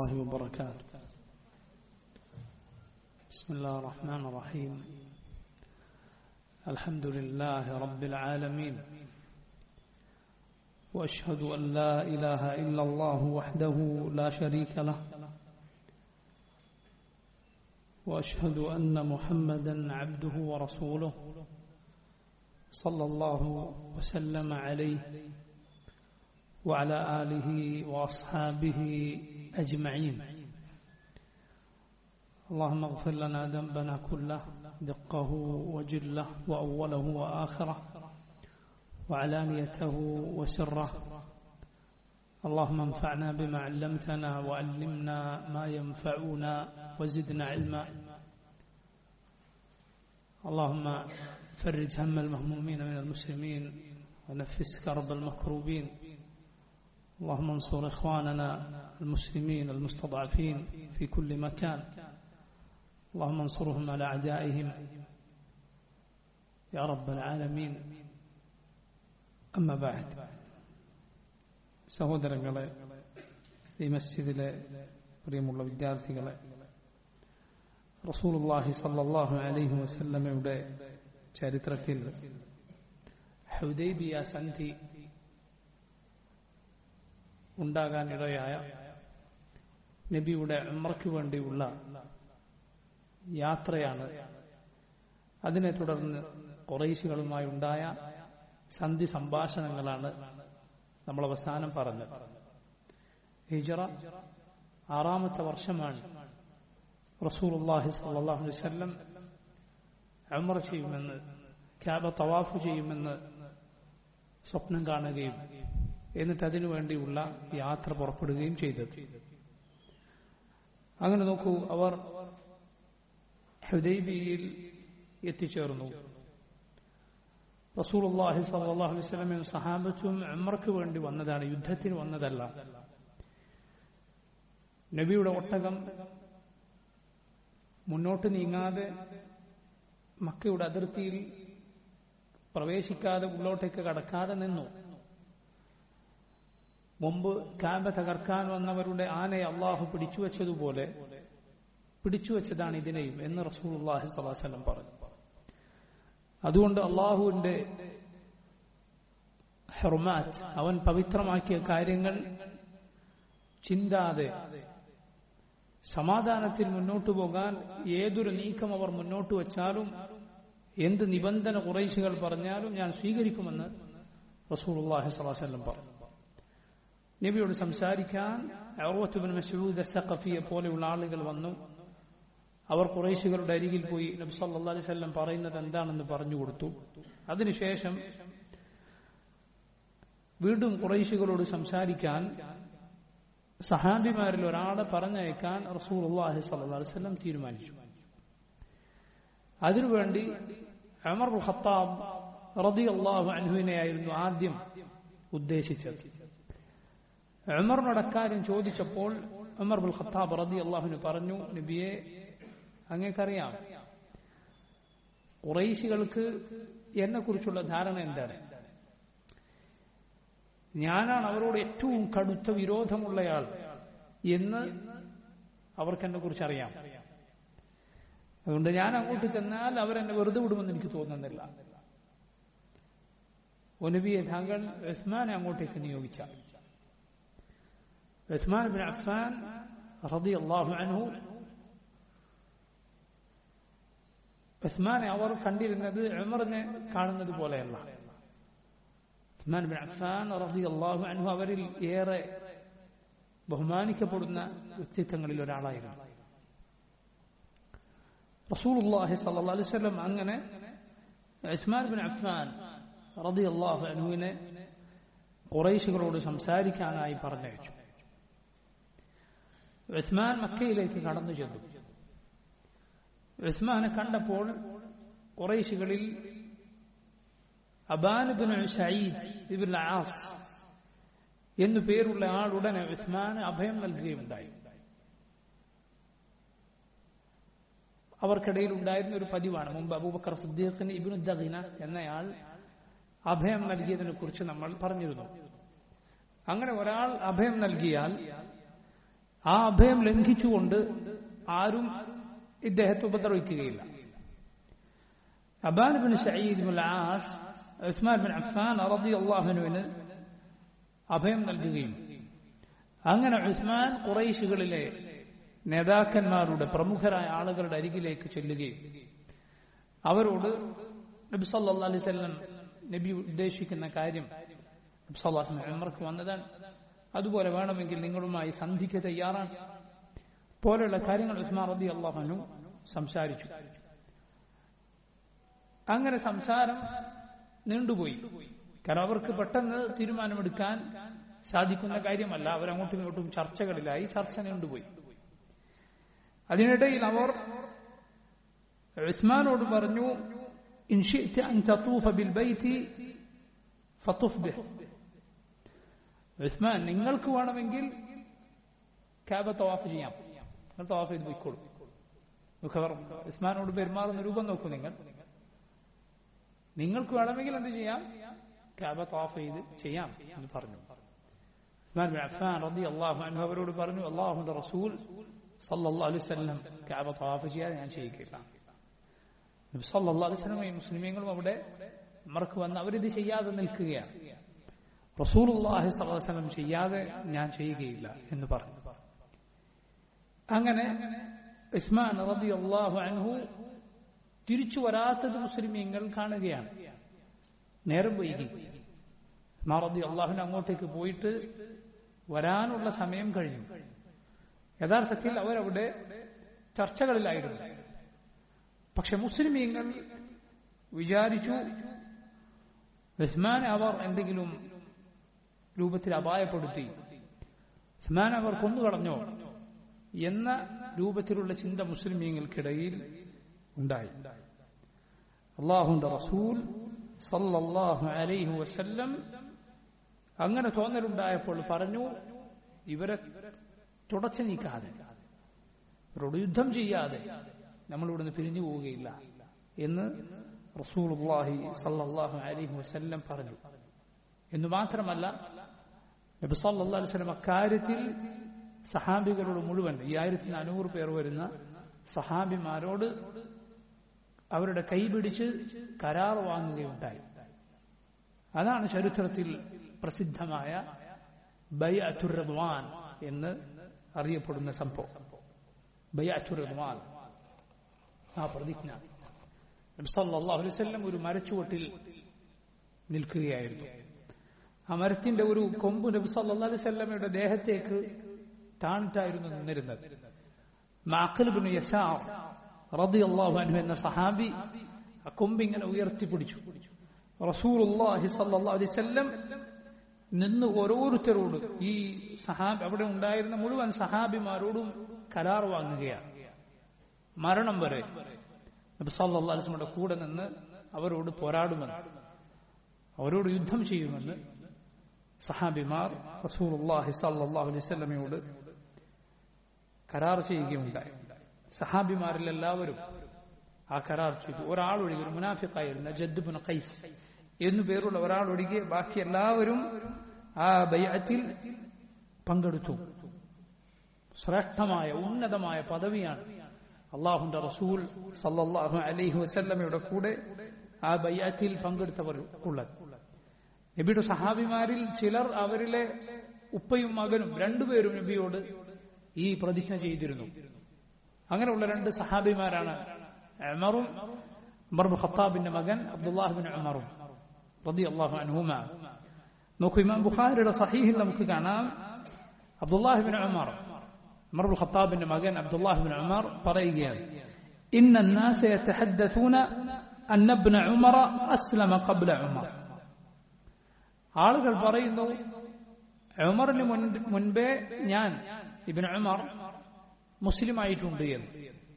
الله وبركاته بسم الله الرحمن الرحيم الحمد لله رب العالمين وأشهد أن لا إله إلا الله وحده لا شريك له وأشهد أن محمدا عبده ورسوله صلى الله وسلم عليه وعلى آله وأصحابه أجمعين اللهم اغفر لنا ذنبنا كله دقه وجله وأوله وآخره وعلانيته وسره اللهم انفعنا بما علمتنا وعلمنا ما ينفعنا وزدنا علما اللهم فرج هم المهمومين من المسلمين ونفس كرب المكروبين اللهم انصر إخواننا المسلمين المستضعفين في كل مكان اللهم انصرهم على أعدائهم يا رب العالمين أما بعد സഹോദരങ്ങളെ ഈ മസ്ജിദിലെ പ്രിയമുള്ള വിദ്യാർത്ഥികളെ റസൂലുള്ളാഹി സല്ലല്ലാഹു അലൈഹി വസല്ലമയുടെ ചരിത്രത്തിൽ ഹുദൈബിയ സന്ധി ഉണ്ടാകാനിടയായ നബിയുടെ ഉമ്രയ്ക്ക് വേണ്ടിയുള്ള യാത്രയാണ് അതിനെ തുടർന്ന് കുറേശികളുമായി ഉണ്ടായ സന്ധി സംഭാഷണങ്ങളാണ് നമ്മൾ അവസാനം പറഞ്ഞത് ഹിജറ ആറാമത്തെ വർഷമാണ് റസൂലുള്ളാഹി സ്വല്ലല്ലാഹു അലൈഹി വസല്ലം ഉംറ ചെയ്യുമെന്ന് കാബ തവാഫ് ചെയ്യുമെന്ന് സ്വപ്നം കാണുകയും എന്നിട്ട് അതിനു വേണ്ടിയുള്ള യാത്ര പുറപ്പെടുകയും ചെയ്തത് അങ്ങനെ നോക്കൂ അവർ ഹുദൈബിയിൽ എത്തിച്ചേർന്നു റസൂലുള്ളാഹി സ്വല്ലല്ലാഹു അലൈഹി വസല്ലമയും സഹാബത്തും ഉംറയ്ക്ക് വേണ്ടി വന്നതാണ് യുദ്ധത്തിന് വന്നതല്ല നബിയുടെ ഒട്ടകം മുന്നോട്ട് നീങ്ങാതെ മക്കയുടെ അതിർത്തിയിൽ പ്രവേശിക്കാതെ ഉള്ളോട്ടേക്ക് കടക്കാതെ നിന്നു മുമ്പ് കാബ തകർക്കാൻ വന്നവരുടെ ആനയെ അള്ളാഹു പിടിച്ചു വെച്ചതുപോലെ പിടിച്ചു വെച്ചതാണ് ഇതിനെയും എന്ന് റസൂലുള്ളാഹി സ്വല്ലല്ലാഹു അലൈഹി വസല്ലം പറഞ്ഞു അതുകൊണ്ട് അള്ളാഹുവിന്റെ ഹെർമാറ്റ് അവൻ പവിത്രമാക്കിയ കാര്യങ്ങൾ ചിന്താതെ സമാധാനത്തിൽ മുന്നോട്ടു പോകാൻ ഏതൊരു നീക്കം അവർ മുന്നോട്ട് വച്ചാലും എന്ത് നിബന്ധന കുറേശികൾ പറഞ്ഞാലും ഞാൻ സ്വീകരിക്കുമെന്ന് റസൂലുള്ളാഹി സ്വല്ലല്ലാഹു അലൈഹി വസല്ലം പറഞ്ഞു നബിയോട് സംസാരിക്കാൻ അറവത്തുബിൻ മസൂദ് സഖഫിയെ പോലെയുള്ള ആളുകൾ വന്നു അവർ കുറേശികളുടെ അരികിൽ പോയി നബി സല്ലല്ലാഹു അലൈഹി വസല്ലം പറയുന്നത് എന്താണെന്ന് പറഞ്ഞു കൊടുത്തു അതിനുശേഷം വീണ്ടും കുറേശികളോട് സംസാരിക്കാൻ സഹാബിമാരിൽ ഒരാളെ പറഞ്ഞയക്കാൻ റസൂലുള്ളാഹി സ്വല്ലല്ലാഹു അലൈഹി വസല്ലം തീരുമാനിച്ചു അതിനുവേണ്ടി അമർ ഖത്താബ് റളിയല്ലാഹു അൻഹുവിനെയായിരുന്നു ആദ്യം ഉദ്ദേശിച്ചത് ഉമറിനോട് അക്കാര്യം ചോദിച്ചപ്പോൾ ഉമർ ബുൽ ഖത്താബ് റതി അള്ളാഹുവിന് പറഞ്ഞു നബിയെ അങ്ങേക്കറിയാം കുറൈശികൾക്ക് എന്നെ കുറിച്ചുള്ള ധാരണ എന്താണ് ഞാനാണ് അവരോട് ഏറ്റവും കടുത്ത വിരോധമുള്ളയാൾ എന്ന് അവർക്ക് എന്നെ കുറിച്ച് അറിയാം അതുകൊണ്ട് ഞാൻ അങ്ങോട്ട് ചെന്നാൽ അവരെന്നെ വെറുതെ വിടുമെന്ന് എനിക്ക് തോന്നുന്നില്ല ഒനബിയെ താങ്കൾ ഉസ്മാനെ അങ്ങോട്ടേക്ക് നിയോഗിച്ച ഉസ്മാൻ ബിൻ അഫ്ഫാൻ റളിയല്ലാഹു അൻഹു ഉസ്മാനെ അവർ കണ്ടിരുന്നത് ഉമറിനെ കാണുന്നത് പോലെയല്ല ഉസ്മാൻ ബിൻ അഫ്ഫാൻ റളിയല്ലാഹു അൻഹു അവരിൽ ഏറെ ബഹുമാനിക്കപ്പെടുന്ന വ്യക്തിത്വങ്ങളിൽ ഒരാളായിരുന്നു റസൂലുള്ളാഹി സ്വല്ലല്ലാഹു അലൈഹി വസല്ലം അങ്ങനെ ഉസ്മാൻ ബിൻ അഫ്ഫാൻ റളിയല്ലാഹു അൻഹുവിനെ ഖുറൈശികളോട് സംസാരിക്കാനായി പറഞ്ഞയച്ചു ഉസ്മാൻ മക്കയിലേക്ക് കടന്നു ചെന്നു ഉസ്മാനെ കണ്ടപ്പോൾ കുറേശികളിൽ അബാനുബിൻ സയ്യിദ് ഇബിൻ ആസ് എന്നു പേരുള്ള ആൾ ഉടനെ ഉസ്മാന് അഭയം നൽകുകയുണ്ടായി അവർക്കിടയിൽ ഉണ്ടായിരുന്ന ഒരു പതിവാണ് മുമ്പ് അബൂബക്കർ സിദ്ദീഖിന് ഇബിനു ദഗിന എന്നയാൾ അഭയം നൽകിയതിനെ കുറിച്ച് നമ്മൾ പറഞ്ഞിരുന്നു അങ്ങനെ ഒരാൾ അഭയം നൽകിയാൽ ആ അഭയം ലംഘിച്ചുകൊണ്ട് ആരും ഇദ്ദേഹത്തെ ഉപദ്രവിക്കുകയില്ല Aban bin Sayyid bin Aas Usman bin Affan റളിയല്ലാഹുവിന് അഭയം നൽകുകയും അങ്ങനെ ഉസ്മാൻ ഖുറൈശുകളിലെ നേതാക്കന്മാരുടെ പ്രമുഖരായ ആളുകളുടെ അരികിലേക്ക് ചെല്ലുകയും അവരോട് നബി സല്ലല്ലാഹു അലൈഹി വസല്ലം നബി ഉദ്ദേശിക്കുന്ന കാര്യം നബി സല്ലല്ലാഹു അലൈഹി വസല്ലം ഉമർക്ക് വന്നതാണ് അതുപോലെ വേണമെങ്കിൽ നിങ്ങളുമായി സന്ധിക്ക് തയ്യാറാണ് പോലെയുള്ള കാര്യങ്ങൾ ഉസ്മാൻ റതി അള്ളാഹുനു സംസാരിച്ചു അങ്ങനെ സംസാരം നീണ്ടുപോയി കാരണം അവർക്ക് പെട്ടെന്ന് തീരുമാനമെടുക്കാൻ സാധിക്കുന്ന കാര്യമല്ല അവരങ്ങോട്ടും ഇങ്ങോട്ടും ചർച്ചകളിലായി ചർച്ച നീണ്ടുപോയി അതിനിടയിൽ അവർ ഉസ്മാനോട് പറഞ്ഞു إن شئت أن تطوف بالبيت فطف به ഉസ്മാൻ നിങ്ങൾക്ക് വേണമെങ്കിൽ കാബ തവാഫ് ചെയ്യാം നിങ്ങൾ തവാഫ് ചെയ്ത് പോയിക്കോളൂ മുഖവർ ഉസ്മാനോട് പെരുമാറുന്ന രൂപം നോക്കൂ നിങ്ങൾ നിങ്ങൾക്ക് വേണമെങ്കിൽ എന്ത് ചെയ്യാം കാബ തവാഫ് ചെയ്ത് ചെയ്യാം എന്ന് പറഞ്ഞു ഉസ്മാൻ ബിൻ അഫ്ഫാൻ റളി അള്ളാഹു അൻഹു അവരോട് പറഞ്ഞു അള്ളാഹുന്റെ റസൂൽ സല്ലല്ലാഹു അലൈഹി വസല്ലം കാബ തവാഫ് ചെയ്യാതെ ഞാൻ ചെയ്യുകയില്ല നബി സല്ലല്ലാഹു അലൈഹി വസല്ലം മുസ്ലിമീങ്ങളും അവിടെ ഉമർക്ക് വന്ന് അവരിത് ചെയ്യാതെ നിൽക്കുകയാണ് റസൂലുള്ളാഹി സ്വല്ലല്ലാഹു അലൈഹി വസല്ലം ചെയ്യാതെ ഞാൻ ചെയ്യുകയില്ല എന്ന് പറഞ്ഞു അങ്ങനെ ഉസ്മാൻ റളിയല്ലാഹു അൻഹു തിരിച്ചു വരാത്തത് മുസ്ലിമീങ്ങൾ കാണുകയാണ് നേരം വൈകി ഉസ്മാൻ റളിയല്ലാഹുവിന് അങ്ങോട്ടേക്ക് പോയിട്ട് വരാനുള്ള സമയം കഴിഞ്ഞു യഥാർത്ഥത്തിൽ അവരവിടെ ചർച്ചകളിലായിരുന്നു പക്ഷെ മുസ്ലിമീങ്ങൾ വിചാരിച്ചു ഉസ്മാനെ അവർ എന്തെങ്കിലും രൂപത്തിൽ അപായപ്പെടുത്തി ഉസ്മാൻ അവർ കൊന്നുകളഞ്ഞോ എന്ന രൂപത്തിലുള്ള ചിന്ത മുസ്ലിമീങ്ങൾക്കിടയിൽ ഉണ്ടായി അള്ളാഹുന്റെ റസൂൽ സല്ലല്ലാഹു അലൈഹി വസല്ലം അങ്ങനെ തോന്നലുണ്ടായപ്പോൾ പറഞ്ഞു ഇവരെ തുടച്ചു നീക്കാതെ ഇവരോട് യുദ്ധം ചെയ്യാതെ നമ്മളിവിടുന്ന് പിരിഞ്ഞു പോവുകയില്ല എന്ന് റസൂലുള്ളാഹി സല്ലല്ലാഹു അലൈഹി വസല്ലം പറഞ്ഞു എന്ന് മാത്രമല്ല നബി സല്ലല്ലാഹു അലൈഹി വസല്ലം അക്കാര്യത്തിൽ സഹാബികളോട് മുഴുവൻ ഈ ആയിരത്തി നാനൂറ് പേർ വരുന്ന സഹാബിമാരോട് അവരുടെ കൈപിടിച്ച് കരാർ വാങ്ങുകയുണ്ടായി അതാണ് ചരിത്രത്തിൽ പ്രസിദ്ധമായ ബൈഅത്തുർ റദ്വാൻ എന്ന് അറിയപ്പെടുന്ന സംഭവം ബൈഅത്തുർ റദ്വാൻ ആ പ്രതിജ്ഞ നബി സല്ലല്ലാഹു അലൈഹി വസല്ലം ഒരു മരച്ചുവട്ടിൽ നിൽക്കുകയായിരുന്നു ആ മരത്തിന്റെ ഒരു കൊമ്പ് നബി സല്ലല്ലാഹു അലൈഹി വസല്ലമയുടെ ദേഹത്തേക്ക് താണിട്ടായിരുന്നു നിന്നിരുന്നത് മാഖൽ ബിൻ യസാർ റളിയല്ലാഹു അൻഹു എന്ന സഹാബി ആ കൊമ്പ് ഇങ്ങനെ ഉയർത്തിപ്പിടിച്ചു റസൂലുള്ളാഹി സല്ലല്ലാഹു അലൈഹി വസല്ലം നിന്ന് ഓരോരുത്തരോട് ഈ സഹാബി അവിടെ ഉണ്ടായിരുന്ന മുഴുവൻ സഹാബിമാരോടും കരാർ വാങ്ങുകയാണ് മരണം വരെ നബി സല്ലല്ലാഹു അലൈഹി വസല്ലമയുടെ കൂടെ നിന്ന് അവരോട് പോരാടുമെന്ന് അവരോട് യുദ്ധം ചെയ്യുമെന്ന് സഹാബിമാർ റസൂലുള്ളാഹി സല്ലല്ലാഹു അലൈഹി വസല്ലമയോട് കരാർ ചെയ്യുകയുണ്ടായി സഹാബിമാരിൽ എല്ലാവരും ആ കരാർ ചെയ്തു ഒരാളൊഴികെ ഒരു മുനാഫിക്കായിരുന്ന ജദ്ബുൻ ഖൈസ് എന്നു പേരുള്ള ഒരാളൊഴികെ ബാക്കി എല്ലാവരും ആ ബയ്യത്തിൽ പങ്കെടുത്തു ശ്രേഷ്ഠമായ ഉന്നതമായ പദവിയാണ് അള്ളാഹുന്റെ റസൂൽ സല്ലല്ലാഹു അലൈഹി വസല്ലമയുടെ കൂടെ ആ ബയ്യാറ്റിൽ പങ്കെടുത്തവർക്കുള്ളത് നബിയുടെ സഹാബിമാരിൽ ചിലർ അവരിലെ ഉപ്പയും മകനും രണ്ടുപേരും നബിയോട് ഈ പ്രതിജ്ഞ ചെയ്തിരുന്നു അങ്ങനെയുള്ള രണ്ട് സഹാബിമാരാണ് ഉമറും ഉമർ ഖത്താബിന്റെ മകൻ അബ്ദുല്ലാഹിബിൻ ഉമറും റതി അള്ളാഹു അൻഹുമ നോക്കൂ ഇമാം ബുഖാരിയുടെ സഹീഹിൽ നമുക്ക് കാണാം അബ്ദുല്ലാഹിബിൻ ഉമർ ഉമർ ഖത്താബിന്റെ മകൻ അബ്ദുല്ലാഹിബിൻ ഉമർ പറയുകയാണ് إن الناس يتحدثون أن ابن عمر أسلم قبل عمر ആളുകൾ പറയുന്നു ഉമറിന് മുൻപേ ഞാൻ ഇബിൻ ഉമർ മുസ്ലിം ആയിട്ടുണ്ട് എന്ന്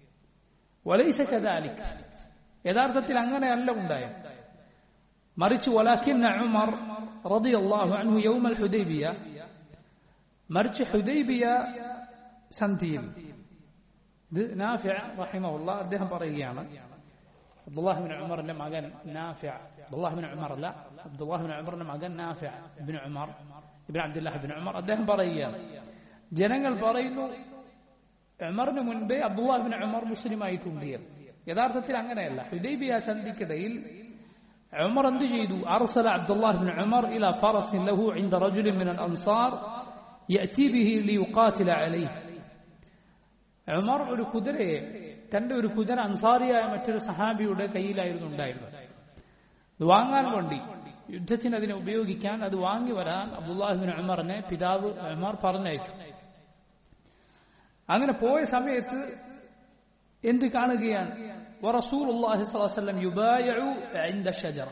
വലൈസ കദാലിക് യഥാർത്ഥത്തിൽ അങ്ങനെയല്ല ഉണ്ടായത് മറിച്ച് വലാക്കിൻ ഉമർ റളിയല്ലാഹു അൻഹു യൗമൽ ഹുദൈബിയ മറിച്ച് ഹുദൈബിയ സന്ധിയിൽ ഇത് നാഫിഅ റഹിമഹുള്ള അദ്ദേഹം പറയുകയാണ് അബ്ദുല്ലാഹിബിൻ ഉമറിന്റെ മകൻ നാഫിഅ അബ്ദുല്ലാഹിബിൻ ഉമർ അല്ല അബ്ദുല്ലാഹിബിൻ ഉമറിന്റെ മകൻ നാഫിഅ ഇബ്നു ഉമർ ഇബ്നു അബ്ദുല്ലാഹിബിൻ ഉമർ അദ്ദേഹം പറയുകയാണ് ജനങ്ങൾ പറയുന്നു ഉമറിന് മുൻപേ അബ്ദുല്ലാഹിബിൻ ഉമർ മുസ്ലിം ആയിട്ടുണ്ട് എന്ന് യഥാർത്ഥത്തിൽ അങ്ങനെയല്ല ഹുദൈബിയ സന്ധിക്കിടയിൽ ഉമർ എന്ത് ചെയ്തു അർസല അബ്ദുല്ലാഹിബിൻ ഉമർ ഇല ഫറസിൻ ലഹു عند رجل من الأنصار يأتي به ليقاتل عليه ഉമർ ഒരു കുതിരയെ തന്റെ ഒരു കുതിര അൻസാരിയായ മറ്റൊരു സഹാബിയുടെ കയ്യിലായിരുന്നു ഉണ്ടായിരുന്നത് ഇത് വാങ്ങാൻ വേണ്ടി യുദ്ധത്തിന് അതിനെ ഉപയോഗിക്കാൻ അത് വാങ്ങി വരാൻ അബ്ദുല്ലാഹിബിൻ ഉമറിനെ പിതാവ് ഉമർ പറഞ്ഞയച്ചു അങ്ങനെ പോയ സമയത്ത് എന്ത് കാണുകയാണ് വറസൂലുള്ളാഹി സ്വല്ലല്ലാഹു അലൈഹി വസല്ലം യുബായിഉ ഇൻദ ഷജറ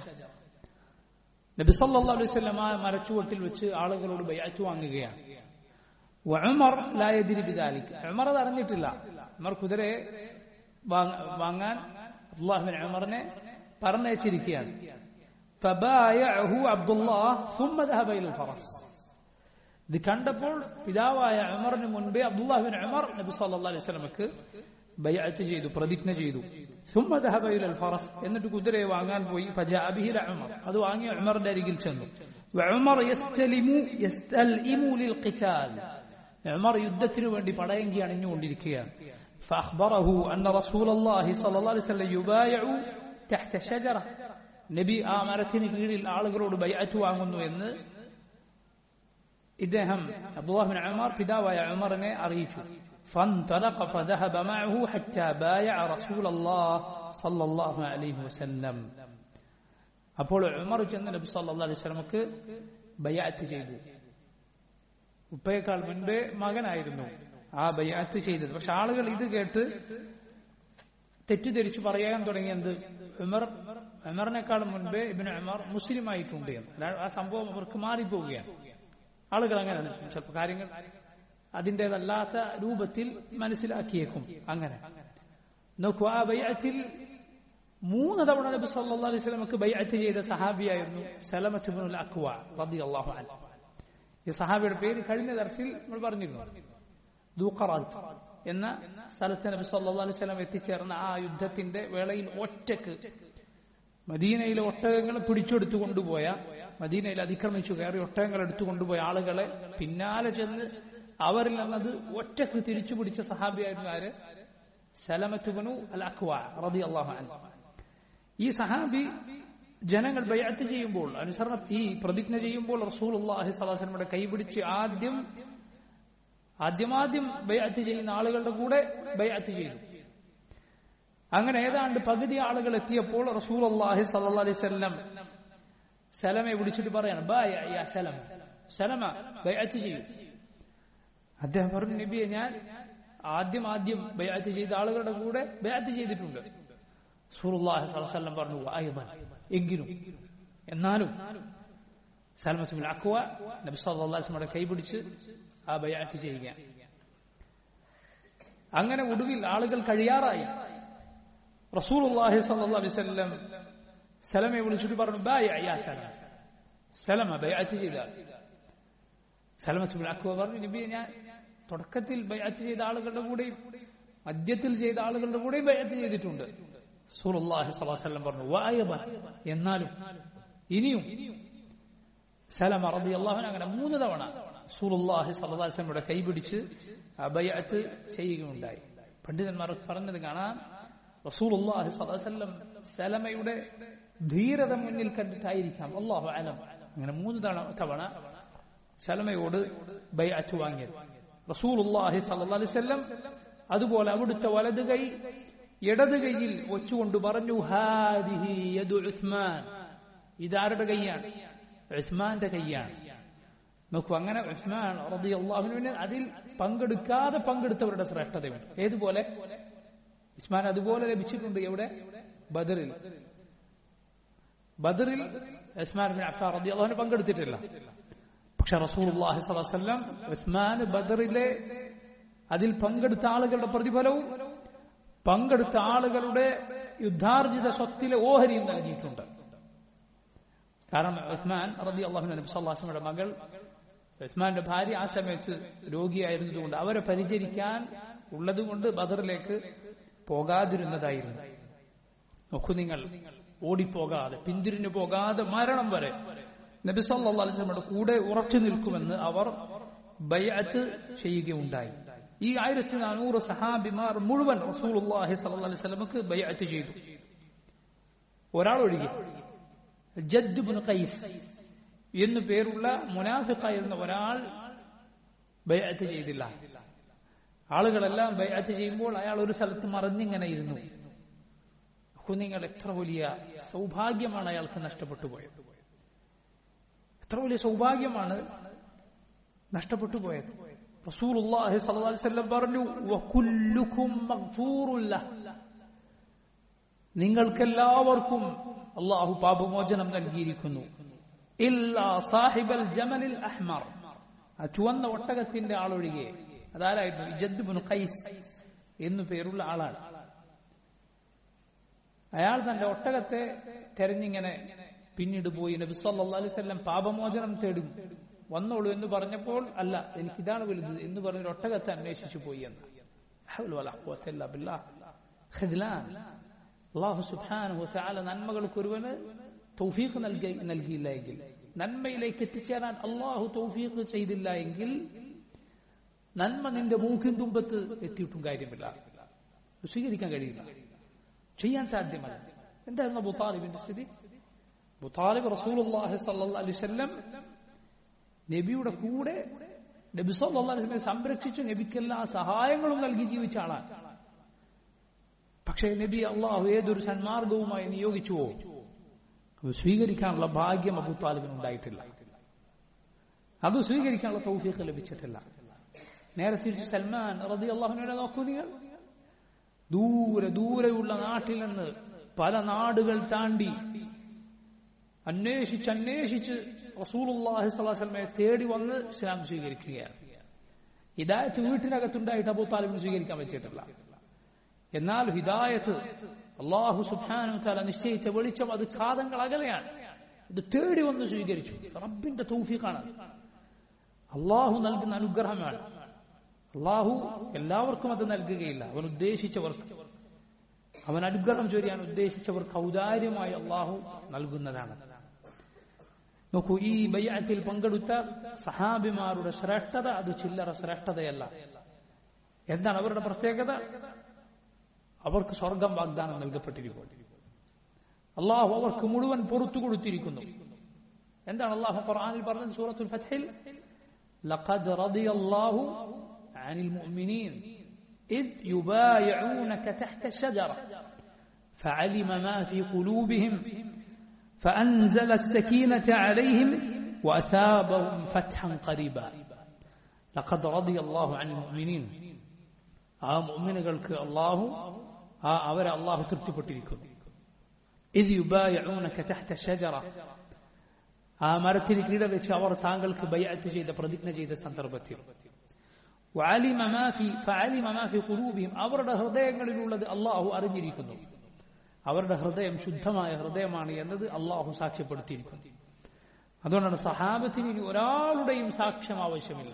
നബി സല്ലല്ലാഹു അലൈഹി വസല്ലം ആ മരച്ചുവട്ടിൽ വെച്ച് ആളുകളോട് ബൈഅത്ത് വാങ്ങുകയാണ് ഉമർ ലാ യദ്രി ബിദാലിക് ഉമർ അത് അറിഞ്ഞിട്ടില്ല ഉമർ കുതിരയെ വാങ്ങാൻ അബ്ദുല്ലാഹിബിൻ ഉമറിനെ പറഞ്ഞയച്ചിരിക്കുകയാണ് فبايعه عبد الله ثم ذهب الى الفرس ഇത് കണ്ടപ്പോൾ പിതാവായ ഉമറിന് മുൻപേ അബ്ദുല്ലാഹിബിൻ ഉമർ നബി സല്ലല്ലാഹു അലൈഹി വസല്ലമക്ക് ബൈഅത്ത് ചെയ്തു പ്രതിജ്ഞ ചെയ്തു ثم ذهب الى الفرس എന്നിട്ട് കുതിരയെ വാങ്ങാൻ പോയി فجاء به عمر അത് വാങ്ങി ഉമറിന്റെ അരികിൽ ചെന്നു وعمر يستلم يستلئم للقتال ഉമർ യുദ്ധത്തിനു വേണ്ടി പടയങ്കി അണിഞ്ഞുകൊണ്ടിരിക്കുകയാണ് فأخبره أن رسول الله صلى الله عليه وسلم يبايع تحت شجرة നബി ആ മരത്തിന് കീഴിൽ ആളുകളോട് ബൈഅത്ത് വാങ്ങുന്നു എന്ന് ഇദ്ദേഹം അബ്ദുല്ലാഹിബിൻ ഉമർ പിതാവായ ഉമറിനെ അറിയിച്ചു فانطلق فذهب معه حتى بايع رسول الله صلى الله عليه وسلم അപ്പോൾ ഉമർ ചെന്ന് നബി സല്ലല്ലാഹു അലൈഹി വസല്ലമക്ക് ബൈഅത്ത് ചെയ്തു ഉപ്പയേക്കാൾ മുൻപേ മകനായിരുന്നു ആ ബൈഅത്ത് ചെയ്തത് പക്ഷെ ആളുകൾ ഇത് കേട്ട് തെറ്റിദ്ധരിച്ച് പറയാൻ തുടങ്ങിയത് ഉമർ ഉമറിനേക്കാളും മുൻപേ ഇബിന് ഉമർ മുസ്ലിം ആയിട്ടുണ്ട് എന്ന് ആ സംഭവം അവർക്ക് മാറിപ്പോവുകയാണ് ആളുകൾ അങ്ങനെയാണ് ചിലപ്പോൾ കാര്യങ്ങൾ അതിൻ്റെതല്ലാത്ത രൂപത്തിൽ മനസ്സിലാക്കിയേക്കും അങ്ങനെ നോക്കൂ ആ ബൈഅത്തിൽ മൂന്ന് തവണ നബി സല്ലല്ലാഹു അലൈഹി വസല്ലമക്ക് ബൈഅത്ത് ചെയ്ത സഹാബിയായിരുന്നു സലമത്ത് ഇബ്നുൽ അക്വ റളിയല്ലാഹു അൻഹു ഈ സഹാബിയുടെ പേര് കഴിഞ്ഞ ദർസിൽ നമ്മൾ പറഞ്ഞിരുന്നു ദൂഖറാത്ത് എന്ന സ്ഥലത്ത് നബി സല്ലല്ലാഹു അലൈഹി വസല്ലം എത്തിച്ചേർന്ന ആ യുദ്ധത്തിന്റെ വേളയിൽ ഒറ്റക്ക് മദീനയിലെ ഒട്ടകങ്ങൾ പിടിച്ചെടുത്തു കൊണ്ടുപോയ മദീനയിൽ അതിക്രമിച്ചു കയറി ഒട്ടകങ്ങൾ എടുത്തു കൊണ്ടുപോയ ആളുകളെ പിന്നാലെ ചെന്ന് അവരിൽ നിന്നത് ഒറ്റക്ക് തിരിച്ചു പിടിച്ച സഹാബിയായിരുന്നു ആര് സലമത്തുബനു അൽ അക്വ റതി അള്ളാഹു ഈ സഹാബി ജനങ്ങൾ ബയ്യത്ത് ചെയ്യുമ്പോൾ അനുസരണ ഈ പ്രതിജ്ഞ ചെയ്യുമ്പോൾ റസൂൽ അള്ളാഹി സ്വലാസ്ലമയുടെ കൈപിടിച്ച് ആദ്യം ആദ്യമാദ്യം ബയ്യത്ത് ചെയ്യുന്ന ആളുകളുടെ കൂടെ ബയ്യത്ത് ചെയ്തു അങ്ങനെ ഏതാണ്ട് പകുതി ആളുകൾ എത്തിയപ്പോൾ റസൂൽ അള്ളാഹി സല്ലാ അലൈഹി സ്വല്ലം സലമെ വിളിച്ചിട്ട് പറയാണ് ബായ സലമ സലമ ബയ്യത്ത് ചെയ്യൂ അദ്ദേഹം പറഞ്ഞു നബിയെ ഞാൻ ആദ്യം ആദ്യം ബയ്യത്ത് ചെയ്ത ആളുകളുടെ കൂടെ ബയ്യത്ത് ചെയ്തിട്ടുണ്ട് സൂറുല്ലാഹി സ്വലം പറഞ്ഞു ആയുധൻ എങ്കിലും എന്നാലും സലമത്തുൽ അക്വ നബി സല്ലാസ്മയുടെ കൈപിടിച്ച് ആ ബയ്യത്ത് ചെയ്യുക അങ്ങനെ ഒടുവിൽ ആളുകൾ കഴിയാറായി റസൂലുള്ളാഹി സല്ലല്ലാഹു അലൈഹി വസല്ലം സലമയെ വിളിച്ചിട്ട് പറഞ്ഞു ബായ യാ സലമ സലമ ബൈഅത്ത് ചെയ്ത സലമത്തുൽ അക്വ പറഞ്ഞു നബി ഞാൻ തുടക്കത്തിൽ ബൈഅത്ത് ചെയ്ത ആളുകളുടെ കൂടെയും മധ്യത്തിൽ ചെയ്ത ആളുകളുടെ കൂടെയും ബൈഅത്ത് ചെയ്തിട്ടുണ്ട് റസൂലുള്ളാഹി സ്വല്ലല്ലാഹു അലൈഹി വസല്ലം പറഞ്ഞു വഅയബ എന്നാലും ഇനിയും സലമ റളിയല്ലാഹു അൻഹു അങ്ങനെ മൂന്ന് തവണ റസൂലുള്ളാഹി സ്വല്ലല്ലാഹു അലൈഹി വസല്ലമയുടെ കൈപിടിച്ച് ബൈഅത്ത് ചെയ്യുകയുണ്ടായി പണ്ഡിതന്മാർ പറഞ്ഞത് കാണാം റസൂലുള്ളാഹി സ്വല്ലല്ലാഹു അലൈഹി വസല്ലം സലമയുടെ ധീരത മുന്നിൽ കണ്ടിട്ടായിരിക്കാം അള്ളാഹു അലം അങ്ങനെ മൂന്ന് തവണ തവണ സലമയോട് ബൈഅത്ത് വാങ്ങിയത് റസൂലുള്ളാഹി സ്വല്ലല്ലാഹു അലൈഹി വസല്ലം അതുപോലെ അവിടുത്തെ വലത് കൈ ഇടത് കൈയിൽ വെച്ചുകൊണ്ട് പറഞ്ഞു ഹാദിഹി യദു ഉസ്മാൻ ഇതാരുടെ കൈയാണ് ഉസ്മാന്റെ കൈയാണ് നോക്കൂ അങ്ങനെ ഉസ്മാൻ റളിയല്ലാഹുവിന് അതിൽ പങ്കെടുക്കാതെ പങ്കെടുത്തവരുടെ ശ്രേഷ്ഠതയുണ്ട് ഏതുപോലെ ഉസ്മാൻ അതുപോലെ ലഭിച്ചിട്ടുണ്ട് എവിടെ ബദറിൽ ബദറിൽ ഉസ്മാൻ ബിൻ അഫ്ഫാൻ റളിയല്ലാഹു പങ്കെടുത്തിട്ടില്ല പക്ഷെ റസൂലുള്ളാഹി സ്വല്ലല്ലാഹു അലൈഹി വസല്ലം ഉസ്മാൻ ബദറിലെ അതിൽ പങ്കെടുത്ത ആളുകളുടെ പ്രതിഫലവും പങ്കെടുത്ത ആളുകളുടെ യുദ്ധാർജിത സ്വത്തിലെ ഓഹരിയും നൽകിയിട്ടുണ്ട് കാരണം ഉസ്മാൻ റബി അള്ളാഹു നബി സല്ലാസ്മയുടെ മകൾ ഉസ്മാന്റെ ഭാര്യ ആ സമയത്ത് രോഗിയായിരുന്നതുകൊണ്ട് അവരെ പരിചരിക്കാൻ ഉള്ളതുകൊണ്ട് ബദറിലേക്ക് പോകാതിരുന്നതായിരുന്നു നോക്കൂ നിങ്ങൾ ഓടിപ്പോകാതെ പിന്തിരിഞ്ഞു പോകാതെ മരണം വരെ നബി സല്ലാ അലിസ്ലമയുടെ കൂടെ ഉറച്ചു നിൽക്കുമെന്ന് അവർ ബയ്അത്ത് ചെയ്യുകയുണ്ടായി ഈ ആയിരത്തി നാനൂറ് സഹാബിമാർ മുഴുവൻ റസൂലുള്ളാഹി സ്വല്ലല്ലാഹി അലൈഹി വസല്ലമക്ക് ബയ്അത്ത് ചെയ്തു ഒരാൾ ഒഴികെ ജദ് ബിൻ ഖൈസ് എന്നു പേരുള്ള മുനാഫിഖായിരുന്ന ഒരാൾ ബയ്അത്ത് ചെയ്തില്ല ആളുകളെല്ലാം ബയ്അത്ത് ചെയ്യുമ്പോൾ അയാൾ ഒരു സ്ഥലത്ത് മറഞ്ഞിങ്ങനെ ഇരുന്നു കുഞ്ഞുങ്ങൾ എത്ര വലിയ സൗഭാഗ്യമാണ് അയാൾക്ക് നഷ്ടപ്പെട്ടു പോയത് എത്ര വലിയ സൗഭാഗ്യമാണ് നഷ്ടപ്പെട്ടു പോയത് റസൂലുള്ളാഹി സ്വല്ലല്ലാഹി അലൈഹി വസല്ലം പറഞ്ഞു വകുല്ലുകും മഗ്ഫൂറുല്ല നിങ്ങൾക്കെല്ലാവർക്കും അള്ളാഹു പാപമോചനം നൽകിയിരിക്കുന്നു ഇല്ലാ സാഹിബൽ ജമലിൽ അഹ്മർ ആ ചുവന്ന ഒട്ടകത്തിന്റെ ആളൊഴികെ അതാരായിരുന്നു ഇജദ് ബിൻ ഖൈസ് എന്നു പേരുള്ള ആളാണ് അയാൾ തന്റെ ഒട്ടകത്തെ തെരഞ്ഞിങ്ങനെ പിന്നീട് പോയി നബി സല്ലല്ലാഹു അലൈഹി വസല്ലം പാപമോചനം തേടും വന്നോളൂ എന്ന് പറഞ്ഞപ്പോൾ അല്ല എനിക്ക് ഇതാണ് വലുത് എന്ന് പറഞ്ഞൊരു ഒട്ടകത്തെ അന്വേഷിച്ചു പോയി എന്ന് അള്ളാഹു സുബ്ഹാനഹു വതആല നന്മകൾക്ക് ഒരുവന് തൗഫീഖ് നൽകി നൽകിയില്ല എങ്കിൽ നന്മയിലേക്ക് എത്തിച്ചേരാൻ അള്ളാഹു തൗഫീഖ് ചെയ്തില്ല എങ്കിൽ നന്മ നിന്റെ മൂക്കിൻ തുമ്പത്ത് എത്തിയിട്ടും കാര്യമില്ല സ്വീകരിക്കാൻ കഴിയില്ല ചെയ്യാൻ സാധ്യമല്ല എന്തായിരുന്നു അബു താലിബിന്റെ സ്ഥിതി അബു താലിബ് റസൂലുള്ളാഹി സ്വല്ലല്ലാഹു അലൈഹി വസല്ലം നബിയുടെ കൂടെ നബി സല്ലല്ലാഹു അലൈഹി വസല്ലം സംരക്ഷിച്ചു നബിക്കെല്ലാ സഹായങ്ങളും നൽകി ജീവിച്ച ആളാണ് പക്ഷേ നബി അള്ളാഹു ഏതൊരു സന്മാർഗവുമായി നിയോഗിച്ചുവോ അത് സ്വീകരിക്കാനുള്ള ഭാഗ്യം അബു താലിബിന് ഉണ്ടായിട്ടില്ല അത് സ്വീകരിക്കാനുള്ള തൗഫീഖ് ലഭിച്ചിട്ടില്ല നേരെ തിരിച്ച് സൽമാൻ റതി അള്ളാഹുവിനെ നോക്കൂ നിങ്ങൾ ദൂരെ ദൂരെയുള്ള നാട്ടിൽ നിന്ന് പല നാടുകൾ താണ്ടി അന്വേഷിച്ച് അന്വേഷിച്ച് റസൂലുള്ളാഹി സ്വലാസ്ലമയെ തേടി വന്ന് ഇസ്ലാം സ്വീകരിക്കുകയാണ് ഹിദായത്ത് വീട്ടിനകത്തുണ്ടായിട്ട് അബൂ താലിബിന് സ്വീകരിക്കാൻ പറ്റിയിട്ടില്ല എന്നാൽ ഹിദായത്ത് അള്ളാഹു സുബ്ഹാനു താല നിശ്ചയിച്ച വെളിച്ചം അത് ഘാതങ്ങൾ അകലെയാണ് ഇത് തേടി വന്ന് സ്വീകരിച്ചു റബ്ബിന്റെ തൗഫീഖാണ് അള്ളാഹു നൽകുന്ന അനുഗ്രഹമാണ് അള്ളാഹു എല്ലാവർക്കും അത് നൽകുകയില്ല അവൻ ഉദ്ദേശിച്ചവർക്ക് അവൻ അനുഗ്രഹം ചൊരിയാൻ ഉദ്ദേശിച്ചവർക്ക് ഔദാര്യമായി അള്ളാഹു നൽകുന്നതാണ് നോക്കൂ ഈ ബയ്യത്തിൽ പങ്കെടുത്ത സഹാബിമാരുടെ ശ്രേഷ്ഠത അത് ചില്ലറ ശ്രേഷ്ഠതയല്ല എന്താണ് അവരുടെ പ്രത്യേകത അവർക്ക് സ്വർഗം വാഗ്ദാനം നൽകപ്പെട്ടിരിക്കുന്നു അള്ളാഹു അവർക്ക് മുഴുവൻ പുറത്തു കൊടുത്തിരിക്കുന്നു എന്താണ് അള്ളാഹു ഖുർആനിൽ പറഞ്ഞത് സൂറത്തുൽ ഫത്ഹിൽ لقد رضي الله عن المؤمنين إذ يبايعونك تحت الشجرة فعلم ما في قلوبهم فأنزل السكينة عليهم وأثابهم فتحا قريبا لقد رضي الله عن المؤمنين ആ മുഅ്മിനുകൾക്ക് അള്ളാഹു ആ അവരെ അള്ളാഹു തൃപ്തിപ്പെട്ടിരിക്കുന്നു ഇത് യുബായഊനക തഹ്ത ഷജറ ആ മരത്തിന് കീഴെ വെച്ച് അവർ താങ്കൾക്ക് ബയ്അത്ത് ചെയ്ത പ്രതിജ്ഞ ചെയ്ത സന്ദർഭത്തിൽ വഅലിമ മാ ഫി ഫഅലിമ മാ ഫി ഖുലൂബിഹിം അവരുടെ ഹൃദയങ്ങളിലുള്ളത് അള്ളാഹു അറിഞ്ഞിരിക്കുന്നു അവരുടെ ഹൃദയം ശുദ്ധമായ ഹൃദയമാണ് എന്നത് അള്ളാഹു സാക്ഷ്യപ്പെടുത്തിയിരിക്കുന്നു അതുകൊണ്ടാണ് സഹാബത്തിന് ഇനി ഒരാളുടെയും സാക്ഷ്യം ആവശ്യമില്ല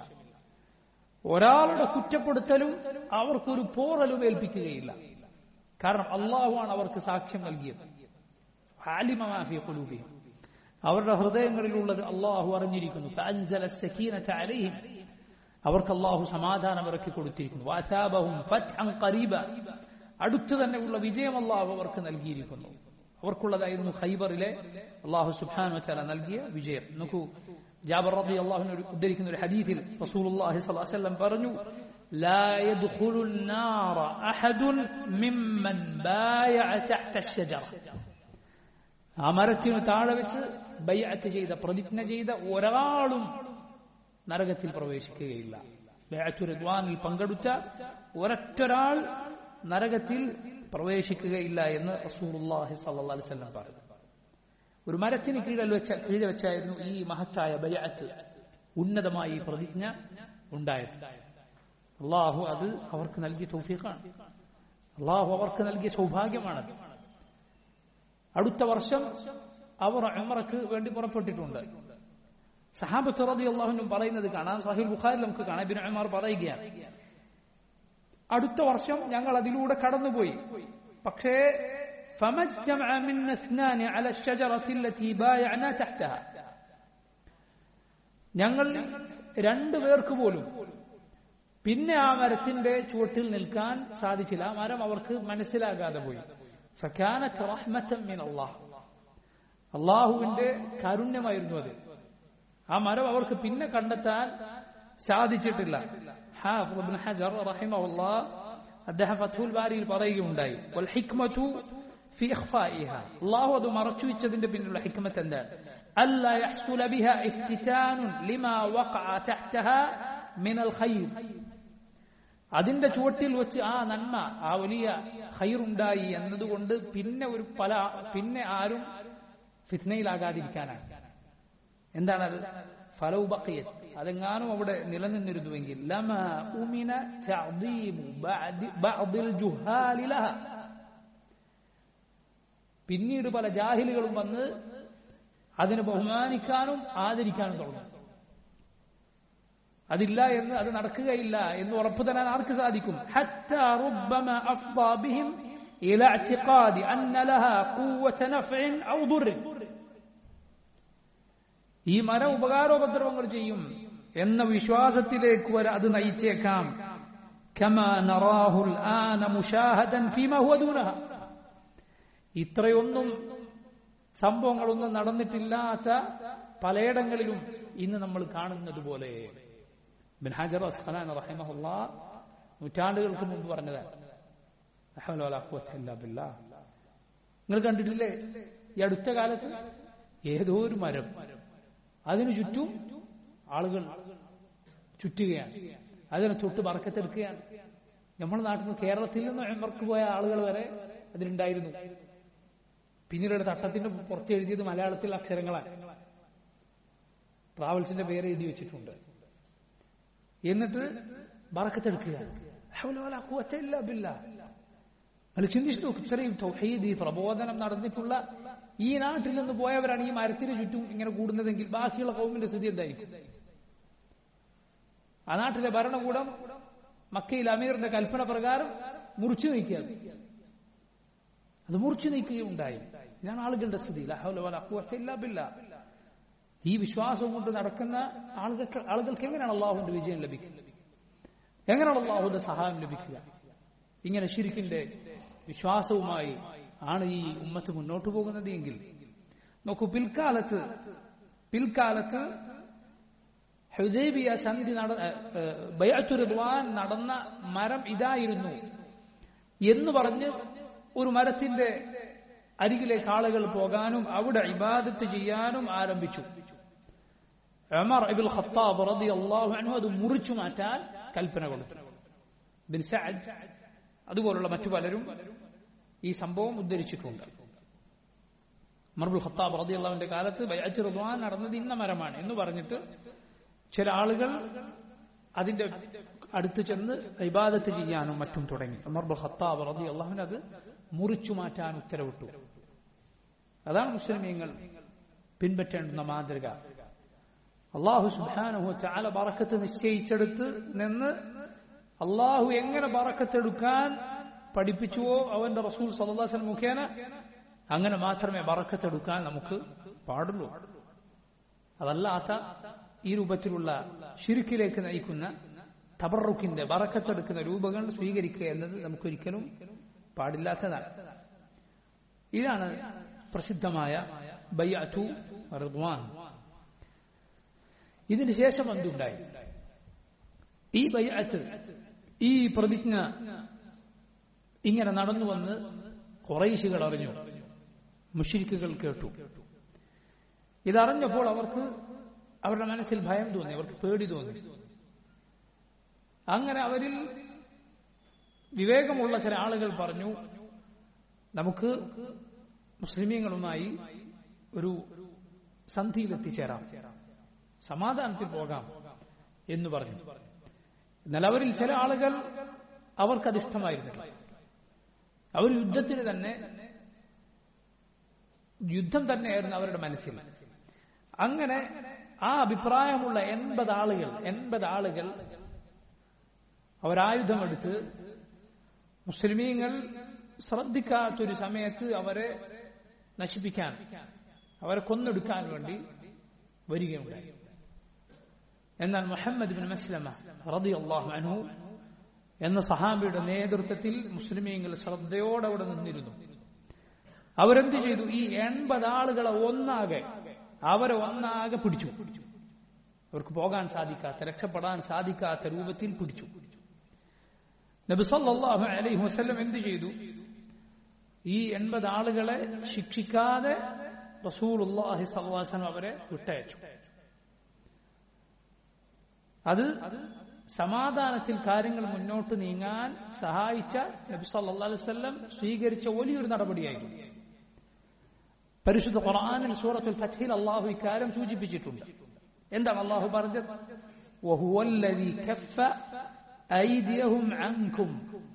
ഒരാളുടെ കുറ്റപ്പെടുത്തലും അവർക്കൊരു പോറലും ഏൽപ്പിക്കുകയില്ല കാരണം അള്ളാഹുവാണ് അവർക്ക് സാക്ഷ്യം നൽകിയത് ഹാലിമമാഫി കുലൂബിയും അവരുടെ ഹൃദയങ്ങളിലുള്ളത് അള്ളാഹു അറിഞ്ഞിരിക്കുന്നു ഫഅൻസല സക്കീനത അലൈഹിം അവർക്ക് അള്ളാഹു സമാധാനം ഇറക്കി കൊടുത്തിരിക്കുന്നു വാസാബഹും ഫത്ഹൻ ഖരീബ അടുത്തു തന്നെയുള്ള വിജയം അള്ളാഹു അവർക്ക് നൽകിയിരിക്കുന്നു അവർക്കുള്ളതായിരുന്നു ഖൈബറിലെ അള്ളാഹു സുബ്ഹാനഹു വതആല നൽകിയ വിജയം നോക്കൂ ജാബർ റബി അള്ളാഹുവിനെ ഉദ്ധരിക്കുന്ന ഒരു ഹദീസിൽ റസൂലുള്ളാഹി സ്വല്ലല്ലാഹു അലൈഹി വസല്ലം പറഞ്ഞു لا يدخل النار أحد ممن بايع تحت الشجرة ആ മരത്തിനു താഴെ വെച്ച് ബയ്യത്ത് ചെയ്ത പ്രതിജ്ഞ ചെയ്ത ഒരാളും നരകത്തിൽ പ്രവേശിക്കുകയില്ല ബയ്അത്തു റിദ്വാനിൽ പങ്കെടുത്ത ഒരൊറ്റൊരാൾ നരകത്തിൽ പ്രവേശിക്കുകയില്ല എന്ന് റസൂലുള്ളാഹി സ്വല്ലല്ലാഹു അലൈഹി വസല്ലം പറഞ്ഞു ഒരു മരത്തിന് കീഴിൽ വെച്ച കീഴെ വെച്ചായിരുന്നു ഈ മഹത്തായ ബയ്അത്ത് ഉന്നതമായി ഈ പ്രതിജ്ഞ ഉണ്ടായത് അള്ളാഹു അത് അവർക്ക് നൽകിയ തൗഫീഖാണ് അള്ളാഹു അവർക്ക് നൽകിയ സൗഭാഗ്യമാണ് അടുത്ത വർഷം അവർ ഉമറക്ക് വേണ്ടി പുറപ്പെട്ടിട്ടുണ്ട് സഹാബത്ത് റതി അള്ളാഹുനും പറയുന്നത് കാണാം സഹിൽ ബുഖാരിൽ നമുക്ക് കാണാം ഇബിൻ ഉമർ പറയുകയാണ് അടുത്ത വർഷം ഞങ്ങൾ അതിലൂടെ കടന്നുപോയി പക്ഷേ فما اجتمع منا اثنان على الشجرة التي بايعنا تحتها ഞങ്ങൾ രണ്ടു പേർക്ക് പോലും പിന്നെ ആ മരത്തിന്റെ ചുവട്ടിൽ നിൽക്കാൻ സാധിച്ചില്ല ആ മരം അവർക്ക് മനസ്സിലാകാതെ പോയി ഫക്കാനത്ത് റഹ്മത്തം മിൻ അള്ളാഹ് അള്ളാഹുവിന്റെ കാരുണ്യമായിരുന്നു അത് ആ മരം അവർക്ക് പിന്നെ കണ്ടെത്താൻ സാധിച്ചിട്ടില്ല ഹാഫിദ് ഇബ്നു ഹജർ റഹിമഹുല്ലാ അദ്ദേഹം ഫത്ഹുൽ ബാരിയിൽ പറയുകയുണ്ടായി വൽ ഹിക്മതു ഫി ഇഖ്ഫാഇഹ അല്ലാഹു അത് മറച്ചു വെച്ചതിന്റെ പിന്നിലുള്ള ഹിക്മത്ത് എന്താണ് അല്ലാ യഹ്സുല ബിഹ ഇഫ്തിതാനുൻ ലിമാ വഖഅ തഹ്തഹാ മിനൽ ഖൈർ അതിന്റെ ചുവട്ടിൽ വെച്ച് ആ നന്മ ആ വലിയ ഖൈറുണ്ടായി എന്നതുകൊണ്ട് പിന്നെ ഒരു പല പിന്നെ ആരും ഫിത്നയിലാകാതിരിക്കാനാണ് എന്താണത് ഫലവ് ബക്കിയത് അതെങ്ങാനും അവിടെ നിലനിന്നിരുന്നുവെങ്കിൽ ലമ ഉമിന തഅദീമു ബഅദി ബഅദിൽ ജുഹാലി ലഹ പിന്നീട് പല ജാഹിലുകളും വന്ന് അതിനെ ബഹുമാനിക്കാനും ആദരിക്കാനും തുടങ്ങും അതില്ല എന്ന് അത് നടക്കുകയില്ല എന്ന് ഉറപ്പു തരാൻ ആർക്ക് സാധിക്കും حتى ربما أفضى بهم إلى اعتقاد أن لها قوة نفع أو ضر ഈ മരം ഉപകാരോപദ്രവങ്ങൾ ചെയ്യും എന്ന വിശ്വാസത്തിലേക്ക് വരെ അത് നയിച്ചേക്കാം كما نراه الآن مشاهدا فيما هو دونها ഇത്രയൊന്നും സംഭവങ്ങളൊന്നും നടന്നിട്ടില്ലാത്ത പലയിടങ്ങളിലും ഇന്ന് നമ്മൾ കാണുന്നത് പോലെ ബിൻ ഹജർ അസ്ഖലാൻ റഹിമഹുല്ല നൂറ്റാണ്ടുകൾക്ക് മുമ്പ് പറഞ്ഞതാണ് നിങ്ങൾ കണ്ടിട്ടില്ലേ ഈ അടുത്ത കാലത്ത് ഏതോ ഒരു മരം അതിനു ചുറ്റും ആളുകൾ ചുറ്റുകയാണ് അതിനെ തൊട്ട് പറക്കത്തെടുക്കുകയാണ് നമ്മുടെ നാട്ടിൽ നിന്ന് കേരളത്തിൽ നിന്ന് എമർക്ക് പോയ ആളുകൾ വരെ അതിലുണ്ടായിരുന്നു പിന്നീട് തട്ടത്തിന്റെ പുറത്ത് എഴുതിയത് മലയാളത്തിൽ അക്ഷരങ്ങളാണ് ട്രാവൽസിന്റെ പേര് എഴുതി വെച്ചിട്ടുണ്ട് എന്നിട്ട് ബറക്കത്തെടുക്കുക നിങ്ങൾ ചിന്തിച്ചു നോക്ക് ഇത്രയും തൗഹീദ് പ്രബോധനം നടന്നിട്ടുള്ള ഈ നാട്ടിൽ നിന്ന് പോയവരാണ് ഈ മരത്തിന് ചുറ്റും ഇങ്ങനെ കൂടുന്നതെങ്കിൽ ബാക്കിയുള്ള കൗമിന്റെ സ്ഥിതി എന്തായിരിക്കും ആ നാട്ടിലെ ഭരണകൂടം മക്കയിൽ അമീറിന്റെ കൽപ്പന പ്രകാരം മുറിച്ചു നീക്കിയത് അത് മുറിച്ചു നീക്കുകയുണ്ടായി ഇതാണ് ആളുകളുടെ സ്ഥിതി ഈ വിശ്വാസം കൊണ്ട് നടക്കുന്ന ആളുകൾക്ക് ആളുകൾക്ക് എങ്ങനെയാണ് അള്ളാഹുവിന്റെ വിജയം ലഭിക്കുക എങ്ങനെയാണ് അള്ളാഹുവിന്റെ സഹായം ലഭിക്കുക ഇങ്ങനെ ഷിരിക്കിന്റെ വിശ്വാസവുമായി ആണ് ഈ ഉമ്മത്ത് മുന്നോട്ട് പോകുന്നത് എങ്കിൽ നോക്കൂ പിൽക്കാലത്ത് പിൽക്കാലത്ത് ഹുദൈബിയ സന്ധി നട ബയാറ്റുറിദ്വാൻ നടന്ന മരം ഇതായിരുന്നു എന്ന് പറഞ്ഞ് ഒരു മരത്തിന്റെ അരികിലേക്ക് ആളുകൾ പോകാനും അവിടെ ഇബാദത്ത് ചെയ്യാനും ആരംഭിച്ചു ഉമർ ഇബിൽ ഖത്താബ് റളിയല്ലാഹു അൻഹു അത് മുറിച്ചു മാറ്റാൻ കൽപ്പന കൊടുത്തു ബിൻ സഅദ് അതുപോലുള്ള മറ്റു പലരും ഈ സംഭവം ഉദ്ധരിച്ചിട്ടുണ്ട് മർബുൽ ഖത്താബ് റളിയല്ലാഹുവിന്റെ കാലത്ത് ബൈഅത്ത് റിദ്വാൻ നടന്നത് ഇന്ന മരമാണ് എന്ന് പറഞ്ഞിട്ട് ചില ആളുകൾ അതിന്റെ അടുത്ത് ചെന്ന് ഇബാദത്ത് ചെയ്യാനും മറ്റും തുടങ്ങി മർബുൽ ഖത്താബ് റളിയല്ലാഹുവിന് അത് മുറിച്ചു മാറ്റാൻ ഉത്തരവിട്ടു അതാണ് മുസ്ലിമീങ്ങൾ പിൻപറ്റേണ്ടുന്ന മാതൃക അള്ളാഹു സുബാനുഹു ചാല ബറക്കത്ത് നിശ്ചയിച്ചെടുത്ത് നിന്ന് അള്ളാഹു എങ്ങനെ ബറക്കത്തെടുക്കാൻ പഠിപ്പിച്ചുവോ അവന്റെ റസൂൽ സല്ലാസൻ മുഖേന അങ്ങനെ മാത്രമേ ബറക്കത്തെടുക്കാൻ നമുക്ക് പാടുള്ളൂ അതല്ലാത്ത ഈ രൂപത്തിലുള്ള ഷിരുക്കിലേക്ക് നയിക്കുന്ന തബറുക്കിന്റെ ബറക്കത്തെടുക്കുന്ന രൂപങ്ങൾ സ്വീകരിക്കുക എന്നത് നമുക്കൊരിക്കലും പാടില്ലാത്തതാണ് ഇതാണ് പ്രസിദ്ധമായ ബയ്യാറ്റു റിദ്വാൻ ഇതിന് ശേഷം എന്തുണ്ടായി ഈ ബയ്യാത്ത് ഈ പ്രതിജ്ഞ ഇങ്ങനെ നടന്നു വന്ന് കുറൈശികൾ അറിഞ്ഞു മുഷിരിക്കുകൾ കേട്ടു ഇതറിഞ്ഞപ്പോൾ അവർക്ക് അവരുടെ മനസ്സിൽ ഭയം തോന്നി അവർക്ക് പേടി തോന്നി അങ്ങനെ അവരിൽ വിവേകമുള്ള ചില ആളുകൾ പറഞ്ഞു നമുക്ക് മുസ്ലിമീങ്ങളുമായി ഒരു സന്ധിയിൽ എത്തിച്ചേരാം സമാധാനത്തിൽ പോകാം എന്ന് പറഞ്ഞു എന്നാൽ അവരിൽ ചില ആളുകൾ അവർക്കതിഷ്ടമായിരുന്നില്ല അവർ യുദ്ധത്തിന് തന്നെ യുദ്ധം തന്നെയായിരുന്നു അവരുടെ മനസ്സിൽ അങ്ങനെ ആ അഭിപ്രായമുള്ള എൺപത് ആളുകൾ എൺപത് ആളുകൾ അവരായുധമെടുത്ത് മുസ്ലിമീങ്ങൾ ശ്രദ്ധിക്കാത്തൊരു സമയത്ത് അവരെ നശിപ്പിക്കാൻ അവരെ കൊന്നെടുക്കാൻ വേണ്ടി വരികയുണ്ടായി എന്നാൽ മുഹമ്മദ് ബിൻ മസ്ലമ റളിയല്ലാഹു അൻഹു എന്ന സഹാബിയുടെ നേതൃത്വത്തിൽ മുസ്ലിമീങ്ങൾ ശ്രദ്ധയോടെ അവിടെ നിന്നിരുന്നു അവരെന്ത് ചെയ്തു ഈ എൺപത് ആളുകളെ ഒന്നാകെ അവരെ ഒന്നാകെ പിടിച്ചു അവർക്ക് പോകാൻ സാധിക്കാത്ത രക്ഷപ്പെടാൻ സാധിക്കാത്ത രൂപത്തിൽ പിടിച്ചു നബി സല്ലല്ലാഹു അലൈഹി വസല്ലം എന്ത് ചെയ്തു ഈ എൺപത് ആളുകളെ ശിക്ഷിക്കാതെ റസൂലുള്ളാഹി സ്വല്ലല്ലാഹു അലൈഹി വസല്ലം അവരെ വിട്ടയച്ചു അത് സമാധാനത്തിൽ കാര്യങ്ങൾ മുന്നോട്ട് നീങ്ങാൻ സഹായിച്ച നബി സല്ലല്ലാഹു അലൈഹി വസല്ലം സ്വീകരിച്ച വലിയൊരു നടപടിയായിരുന്നു പരിശുദ്ധ ഖുർആനിൽ സൂറത്തുൽ ഫത്ഹിൽ അള്ളാഹു ഇക്കാര്യം സൂചിപ്പിച്ചിട്ടുണ്ട് എന്താണ് അള്ളാഹു പറഞ്ഞത് وهو الذي كف أيديهم عنكم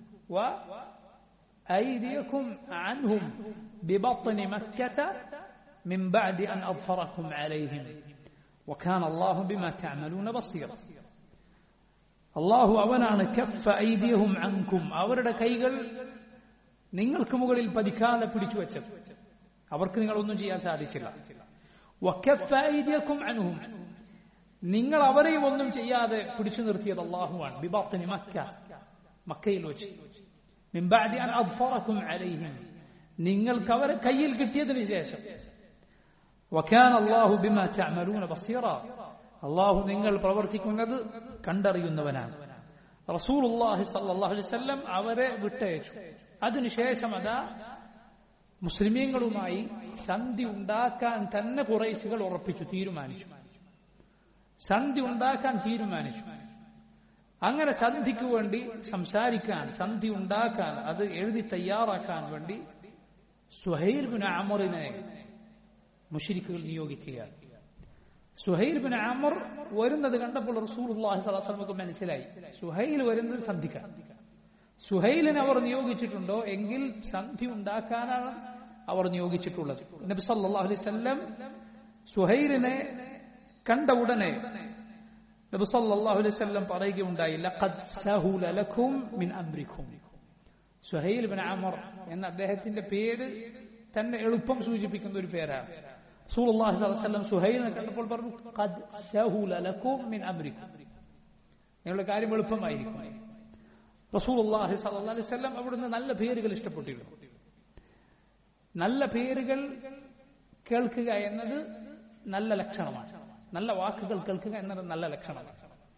وأيديكم عنهم ببطن مكة من بعد أن أظفركم عليهم وكان الله بما تعملون بصيرا അള്ളാഹു അവനാണ് കഫ ഐതിയഹും അങ്കും അവരുടെ കൈകൾ നിങ്ങൾക്ക് മുകളിൽ പതിക്കാതെ പിടിച്ചു വെച്ചത് അവർക്ക് നിങ്ങളൊന്നും ചെയ്യാൻ സാധിച്ചില്ല വക്കഫ ഐതിയക്കും അനുഹും നിങ്ങൾ അവരെയും ഒന്നും ചെയ്യാതെ പിടിച്ചു നിർത്തിയത് അള്ളാഹുവാണ് ബിബാത്തിന് മക്ക മക്കയിൽ വെച്ച് മിമ്പാടി അൻ അദ്ഫറക്കും അലൈഹിം നിങ്ങൾക്ക് അവരെ കയ്യിൽ കിട്ടിയതിനു ശേഷം വക്കാൻ അള്ളാഹു ബിമ തഅമലൂന ബസീറ അള്ളാഹു നിങ്ങൾ പ്രവർത്തിക്കുന്നത് കണ്ടറിയുന്നവനാണ് റസൂലുള്ളാഹി സല്ലല്ലാഹു അലൈഹി വസല്ലം അവരെ വിട്ടയച്ചു അതിനുശേഷം അതാ മുസ്ലിമീങ്ങളുമായി സന്ധി ഉണ്ടാക്കാൻ തന്നെ കുറേശുകൾ ഉറപ്പിച്ചു തീരുമാനിച്ചു സന്ധി ഉണ്ടാക്കാൻ തീരുമാനിച്ചു അങ്ങനെ സന്ധിക്ക് വേണ്ടി സംസാരിക്കാൻ സന്ധി ഉണ്ടാക്കാൻ അത് എഴുതി തയ്യാറാക്കാൻ വേണ്ടി സുഹൈൽ ബിൻ അമറിനെ മുഷിരിക്കുകൾ നിയോഗിക്കുകയാണ് സുഹൈൽ ബിൻ അമർ വരുന്നത് കണ്ടപ്പോൾ റസൂലുള്ളാഹി സ്വല്ലല്ലാഹു അലൈഹി വസല്ലമക്ക് മനസ്സിലായി സുഹൈൽ വരുന്നത് സന്ധിക്കാൻ സുഹൈലിനെ അവർ നിയോഗിച്ചിട്ടുണ്ടോ എങ്കിൽ സന്ധി ഉണ്ടാക്കാനാണ് അവർ നിയോഗിച്ചിട്ടുള്ളത് നബി സല്ലല്ലാഹു അലൈഹി വസല്ലം സുഹൈലിനെ കണ്ട ഉടനെ നബി സല്ലല്ലാഹു അലൈഹി വസല്ലം പറയുകയുണ്ടായി ലഖദ് സഹുല ലക്കും മിൻ അംരിക്കും സുഹൈൽ ബിൻ അമർ എന്ന അദ്ദേഹത്തിന്റെ പേര് തന്നെ എളുപ്പം സൂചിപ്പിക്കുന്ന ഒരു പേരാണ് റസൂലുള്ളാഹി സ്വല്ലല്ലാഹു അലൈഹി വസല്ലം സുഹൈലിനെ കണ്ടപ്പോൾ പറഞ്ഞു ഖദ് സഹുല ലക്കും മിൻ അംരിക്കും നിങ്ങളുടെ കാര്യം എളുപ്പമായിരിക്കും റസൂലുള്ളാഹി സ്വല്ലല്ലാഹു അലൈഹി വസല്ലം അവിടുന്ന് നല്ല പേരുകൾ ഇഷ്ടപ്പെട്ടിരുന്നു നല്ല പേരുകൾ കേൾക്കുക എന്നത് നല്ല ലക്ഷണമാണ് നല്ല വാക്കുകൾ കേൾക്കുക എന്നത് നല്ല ലക്ഷണമാണ്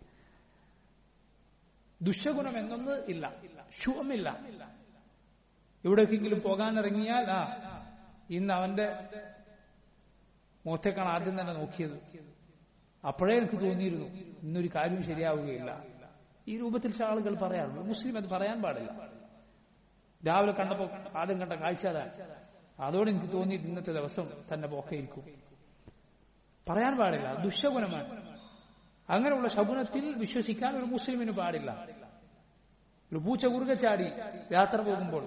ദുഷ്യഗുണം എന്നൊന്ന് ഇല്ല ശുഭമില്ല എവിടേക്കെങ്കിലും പോകാനിറങ്ങിയാൽ ആ ഇന്ന് അവന്റെ മുഖത്തേക്കാണ് ആദ്യം തന്നെ നോക്കിയത് അപ്പോഴേ എനിക്ക് തോന്നിയിരുന്നു ഇന്നൊരു കാര്യം ശരിയാവുകയില്ല ഈ രൂപത്തിൽ ചില ആളുകൾ പറയാറുണ്ട് മുസ്ലിം അത് പറയാൻ പാടില്ല രാവിലെ കണ്ടപ്പോൾ ആദ്യം കണ്ട കാഴ്ച അതാണ് അതോടെ എനിക്ക് തോന്നിയിട്ട് ഇന്നത്തെ ദിവസം തന്നെ പോക്കയിരിക്കും പറയാൻ പാടില്ല ദുശകുനമാണ് അങ്ങനെയുള്ള ശകുനത്തിൽ വിശ്വസിക്കാൻ ഒരു മുസ്ലിമിന് പാടില്ല ഒരു പൂച്ച കുറുകെ ചാടി യാത്ര പോകുമ്പോൾ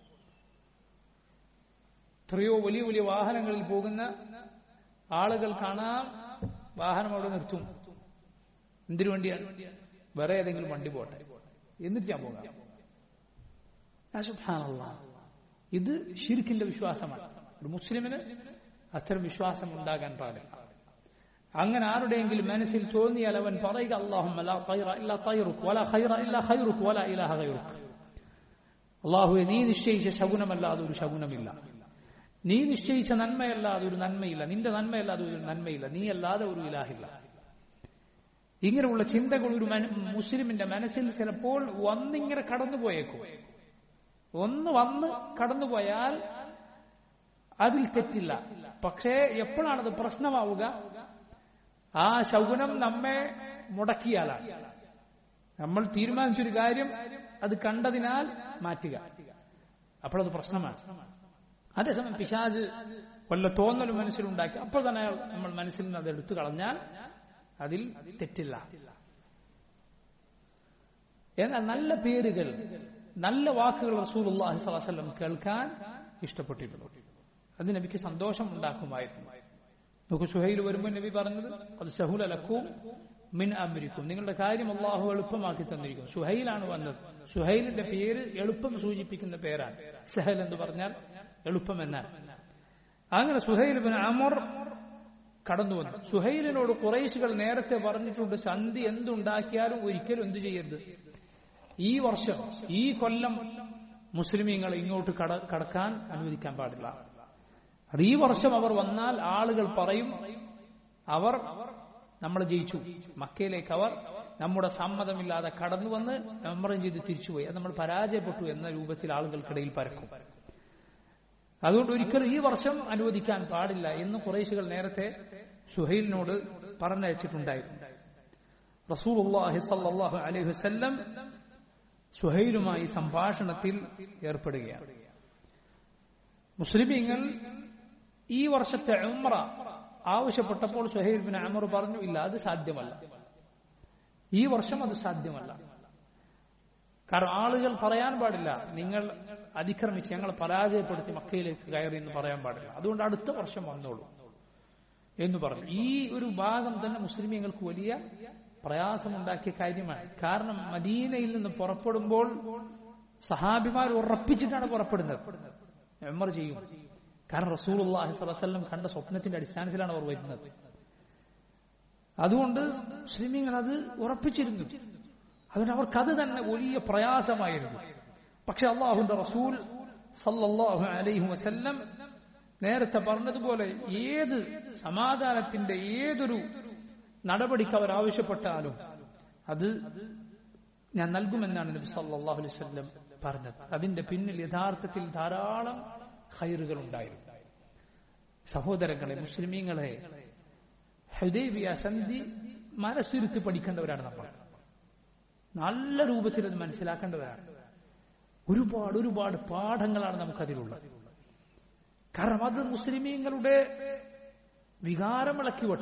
എത്രയോ വലിയ വലിയ വാഹനങ്ങളിൽ പോകുന്ന ആളുകൾ കാണാം വാഹനം അവിടെ നിർത്തും എന്തിനു വേണ്ടിയാണ് വേറെ ഏതെങ്കിലും വണ്ടി പോട്ടെ എന്നിട്ട് ഞാൻ പോകാം ഇത് ഷിർക്കിന്റെ വിശ്വാസമാണ് ഒരു മുസ്ലിമിന് അത്തരം വിശ്വാസം ഉണ്ടാകാൻ പാടില്ല അങ്ങനെ ആരുടെയെങ്കിലും മനസ്സിൽ തോന്നിയാൽ അവൻ പറയുക അള്ളാഹുവെ നീ നിശ്ചയിച്ച ശകുനമല്ലാതെ ഒരു ശകുനമില്ല നീ നിശ്ചയിച്ച നന്മയല്ലാതെ ഒരു നന്മയില്ല നിന്റെ നന്മയല്ലാതെ ഒരു നന്മയില്ല നീ അല്ലാതെ ഒരു ഇലാഹില്ല ഇങ്ങനെയുള്ള ചിന്തകൾ ഒരു മുസ്ലിമിന്റെ മനസ്സിൽ ചിലപ്പോൾ വന്നിങ്ങനെ കടന്നുപോയേക്കും ഒന്ന് വന്ന് കടന്നുപോയാൽ അതിൽ തെറ്റില്ല പക്ഷേ എപ്പോഴാണത് പ്രശ്നമാവുക ആ ശകുനം നമ്മെ മുടക്കിയാലാണ് നമ്മൾ തീരുമാനിച്ചൊരു കാര്യം അത് കണ്ടതിനാൽ മാറ്റുക അപ്പോഴത് പ്രശ്നമാണ് അതേസമയം പിശാജ് വല്ല തോന്നലും മനസ്സിലുണ്ടാക്കി അപ്പോൾ തന്നെ നമ്മൾ മനസ്സിൽ നിന്ന് അത് എടുത്തു കളഞ്ഞാൽ അതിൽ തെറ്റില്ല എന്നാൽ നല്ല പേരുകൾ നല്ല വാക്കുകൾ റസൂലുള്ളാഹി സ്വല്ലല്ലാഹു അലൈഹി വസല്ലം കേൾക്കാൻ ഇഷ്ടപ്പെട്ടിരുന്നു അത് നബിക്ക് സന്തോഷം ഉണ്ടാക്കുമായിരുന്നു നോക്കൂ സുഹൈൽ വരുമ്പോൾ നബി പറഞ്ഞത് അത് സഹുല ലക്കും മിൻ അമരിക്കും നിങ്ങളുടെ കാര്യം അള്ളാഹു എളുപ്പമാക്കി തന്നിരിക്കും സുഹൈലാണ് വന്നത് സുഹൈലിന്റെ പേര് എളുപ്പം സൂചിപ്പിക്കുന്ന പേരാണ് സഹൽ എന്ന് പറഞ്ഞാൽ എളുപ്പം എന്നാണ് അങ്ങനെ സുഹൈൽ ബിൻ അമർ കടന്നു വന്നു സുഹൈലിനോട് കുറേശികൾ നേരത്തെ പറഞ്ഞിട്ടുണ്ട് സന്ധി എന്തുണ്ടാക്കിയാലും ഒരിക്കലും എന്തു ചെയ്യരുത് ഈ വർഷം ഈ കൊല്ലം മുസ്ലിമീങ്ങൾ ഇങ്ങോട്ട് കട കടക്കാൻ അനുവദിക്കാൻ പാടില്ല അത് ഈ വർഷം അവർ വന്നാൽ ആളുകൾ പറയും അവർ നമ്മൾ ജയിച്ചു മക്കയിലേക്ക് അവർ നമ്മുടെ സമ്മതമില്ലാതെ കടന്നു വന്ന് മെമ്മറം ചെയ്ത് തിരിച്ചുപോയി അത് നമ്മൾ പരാജയപ്പെട്ടു എന്ന രൂപത്തിൽ ആളുകൾക്കിടയിൽ പരക്കും അതുകൊണ്ട് ഒരിക്കലും ഈ വർഷം അനുവദിക്കാൻ പാടില്ല എന്ന് കുറേശുകൾ നേരത്തെ സുഹൈലിനോട് പറഞ്ഞയച്ചിട്ടുണ്ടായിരുന്നു റസൂലുള്ളാഹി സല്ലല്ലാഹു അലൈഹി വസല്ലം സുഹൈലുമായി സംഭാഷണത്തിൽ ഏർപ്പെടുകയാണ് മുസ്ലിമീങ്ങൾ ഈ വർഷത്തെ ഉംറ ആവശ്യപ്പെട്ടപ്പോൾ സുഹൈൽ ബിൻ അമർ പറഞ്ഞു ഇല്ല അത് സാധ്യമല്ല ഈ വർഷം അത് സാധ്യമല്ല കാരണം ആളുകൾ പറയാൻ പാടില്ല നിങ്ങൾ അതിക്രമിച്ച് ഞങ്ങൾ പരാജയപ്പെടുത്തി മക്കയിലേക്ക് കയറി എന്ന് പറയാൻ പാടില്ല അതുകൊണ്ട് അടുത്ത വർഷം വന്നോളൂ എന്ന് പറഞ്ഞു ഈ ഒരു ഭാഗം തന്നെ മുസ്ലിമീങ്ങൾക്ക് വലിയ പ്രയാസമുണ്ടാക്കിയ കാര്യമാണ് കാരണം മദീനയിൽ നിന്ന് പുറപ്പെടുമ്പോൾ സഹാബിമാർ ഉറപ്പിച്ചിട്ടാണ് പുറപ്പെടുന്നത് മെമ്മർ ചെയ്യും കാരണം റസൂൽ അള്ളാഹി സ്വലം കണ്ട സ്വപ്നത്തിന്റെ അടിസ്ഥാനത്തിലാണ് അവർ വരുന്നത് അതുകൊണ്ട് മുസ്ലിമീങ്ങൾ അത് ഉറപ്പിച്ചിരുന്നു അതുകൊണ്ട് അവർക്കത് തന്നെ വലിയ പ്രയാസമായിരുന്നു പക്ഷെ അള്ളാഹുന്റെ റസൂൽ സല്ലല്ലാഹു അലൈഹി വസല്ലം നേരത്തെ പറഞ്ഞതുപോലെ ഏത് സമാധാനത്തിന്റെ ഏതൊരു നടപടിക്ക് അവർ ആവശ്യപ്പെട്ടാലും അത് ഞാൻ നൽകുമെന്നാണ് നബി സല്ലല്ലാഹു അലൈഹി വസല്ലം പറഞ്ഞത് അതിന്റെ പിന്നിൽ യഥാർത്ഥത്തിൽ ധാരാളം ഖൈറുകൾ ഉണ്ടായിരുന്നു സഹോദരങ്ങളെ മുസ്ലിമീങ്ങളെ ഹുദൈബിയ സന്ധി മനസ്സിരുത്തി പഠിക്കേണ്ടവരാണ് നമ്മൾ നല്ല രൂപത്തിൽ അത് മനസ്സിലാക്കേണ്ടവരാണ് ഒരുപാട് ഒരുപാട് പാഠങ്ങളാണ് നമുക്കതിലുള്ളത് കാരണം അത് മുസ്ലിമീങ്ങളുടെ വികാരമിളക്കിവട്ട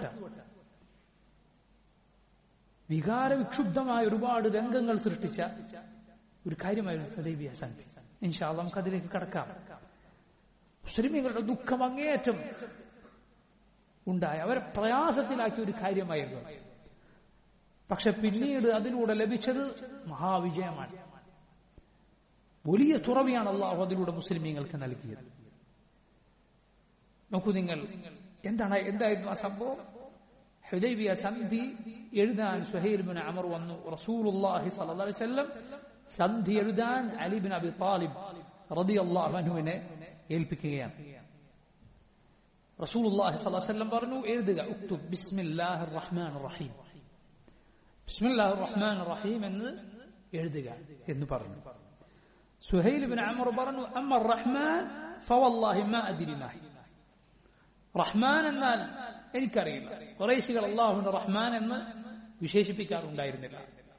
വികാരവിക്ഷുബ്ധമായ ഒരുപാട് രംഗങ്ങൾ സൃഷ്ടിച്ച ഒരു കാര്യമായിരുന്നു ഹുദൈബിയ സന്ധി ഇൻഷാ നമുക്ക് അതിലേക്ക് കടക്കാം മുസ്ലിമീങ്ങളുടെ ദുഃഖം അങ്ങേയറ്റം ഉണ്ടായി അവരെ പ്രയാസത്തിലാക്കിയ ഒരു കാര്യമായിരുന്നു പക്ഷെ പിന്നീട് അതിലൂടെ ലഭിച്ചത് മഹാവിജയമാണ് വലിയ തുറവിയാണ് അള്ളാഹു അതിലൂടെ മുസ്ലിമീങ്ങൾക്ക് നൽകിയത് നോക്കൂ നിങ്ങൾ എന്താണ് എന്തായിരുന്നു ആ സംഭവം ഹുദൈബിയ സന്ധി എഴുതാൻ സുഹൈൽ ബിൻ അമർ വന്നു റസൂലുള്ളാഹി സ്വല്ലല്ലാഹി അലൈഹി വസല്ലം സന്ധി എഴുതാൻ അലി ബിൻ അബി താലിബ് റളിയല്ലാഹു അൻഹുവിനെ ഏൽപ്പിക്കുകയാണ് റസൂലുള്ളാഹി സ്വല്ലല്ലാഹി അലൈഹി വസല്ലം പറഞ്ഞു എഴുതുക ഉക്തുബ് ബിസ്മില്ലാഹിർ റഹ്മാനിർ റഹീം ബിസ്മില്ലാഹിർ റഹ്മാനിർ റഹീം എന്ന് എഴുതുക എന്ന് പറഞ്ഞു സുഹൈൽ ബിൻ അമർ പറഞ്ഞു അമ്മ റഹ്മാൻ ഫവല്ലാഹി മാ അദ്രി മാ റഹ്മാൻ എന്നാൽ എനിക്കറിയില്ല കുറേശികൾ അള്ളാഹുവിന്റെ റഹ്മാൻ എന്ന് വിശേഷിപ്പിക്കാറുണ്ടായിരുന്നില്ല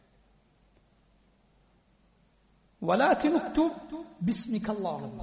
ബിസ്മിക്കല്ലാഹുന്ന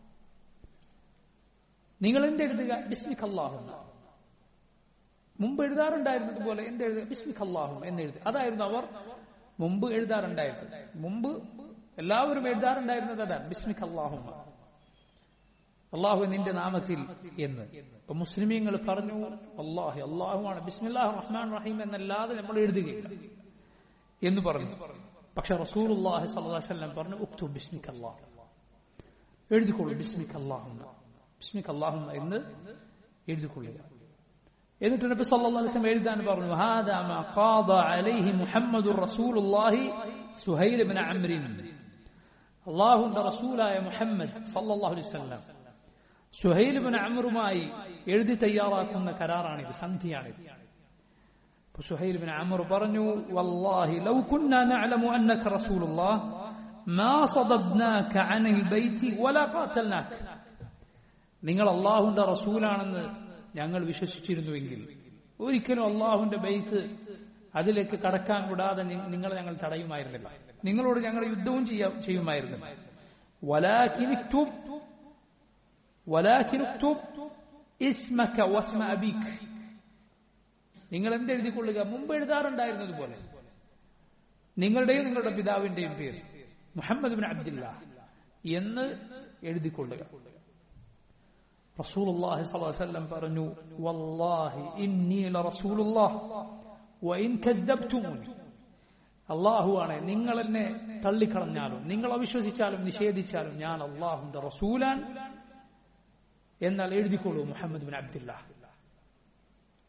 നിങ്ങൾ എന്തെഴുതുക ബിസ്മിക്കല്ലാഹുന്ന മുമ്പ് എഴുതാറുണ്ടായിരുന്നത് പോലെ എന്തെഴുതുക ബിസ്മിക്കല്ലാഹും എന്നെഴുതുക അതായിരുന്നു അവർ മുമ്പ് എഴുതാറുണ്ടായിരുന്നത് മുമ്പ് എല്ലാവരും എഴുതാറുണ്ടായിരുന്നത് അതാണ് ബിസ്മിക്കല്ലാഹുമ്മ അള്ളാഹു നിന്റെ നാമത്തിൽ എന്ന് ഇപ്പൊ മുസ്ലിമീങ്ങൾ പറഞ്ഞു അള്ളാഹി അള്ളാഹുമാണ് ബിസ്മില്ലാഹ് റഹ്മാൻ റഹീം എന്നല്ലാതെ നമ്മൾ എഴുതുകയില്ല എന്ന് പറഞ്ഞു പക്ഷെ റസൂൽ അള്ളാഹി സല്ലാസ്ലം പറഞ്ഞു ഉക്തു ബിസ്മിക് അള്ളാഹ് എഴുതിക്കൊള്ളു ബിസ്മിക് അള്ളാഹുന്ന ബിസ്മിക് അള്ളാഹുന്ന എന്ന് എഴുതിക്കൊള്ളുക എന്നിട്ട് നബി സല്ലല്ലാഹു അലൈഹി വസല്ലം എഴുതാൻ പറഞ്ഞു ഹാദാ മാ ഖാദ അലൈഹി മുഹമ്മദുർ റസൂലുള്ളാഹി സുഹൈൽ ഇബ്നു അംറിൻ അള്ളാഹുവിന്റെ റസൂലായ മുഹമ്മദ് സല്ലല്ലാഹു അലൈഹി വസല്ലം സുഹൈൽ ഇബ്നു അംറുമായി എഴുതി തയ്യാറാക്കുന്ന കരാറാണിത് സന്ധിയാണിത് സുഹൈൽ ബിൻ അമർ പറഞ്ഞു വല്ലാഹി ലൗ കുന്നാ നഅലമു അന്നക റസൂലുള്ളാഹ് മാ സദബ്നാക അനിൽ ബൈതി വലാ ഖാതൽനാക നിങ്ങൾ അള്ളാഹുവിന്റെ റസൂലാണെന്ന് ഞങ്ങൾ വിശ്വസിച്ചിരുന്നുവെങ്കിൽ ഒരിക്കലും അള്ളാഹുവിന്റെ ബൈത്ത് അതിലേക്ക് കടക്കാൻ വിടാതെ നിങ്ങളെ ഞങ്ങൾ തടയുമായിരുന്നില്ല നിങ്ങളോട് ഞങ്ങൾ യുദ്ധവും ചെയ്യുമായിരുന്നില്ല വലാക്കിനിക്തും വലാക്കിനുക്തും ഇസ്മക വസ്മ അബീക് നിങ്ങൾ എന്തെഴുതിക്കൊള്ളുക മുമ്പ് എഴുതാറുണ്ടായിരുന്നത് പോലെ നിങ്ങളുടെയും നിങ്ങളുടെ പിതാവിന്റെയും പേര് മുഹമ്മദ് ബിൻ അബ്ദില്ല എന്ന് എഴുതിക്കൊള്ളുക റസൂലുള്ളാഹി സ്വല്ലല്ലാഹു അലൈഹി വസല്ലം പറഞ്ഞു വല്ലാഹി ഇന്നി ലറസൂലുള്ളാഹ് വഇൻ കദ്ദബ്തുമൂനി അള്ളാഹുവാണ് നിങ്ങൾ എന്നെ തള്ളിക്കളഞ്ഞാലും നിങ്ങൾ അവിശ്വസിച്ചാലും നിഷേധിച്ചാലും ഞാൻ അള്ളാഹുന്റെ റസൂലാൻ എന്നാൽ എഴുതിക്കൊള്ളൂ Muhammad bin Abdilla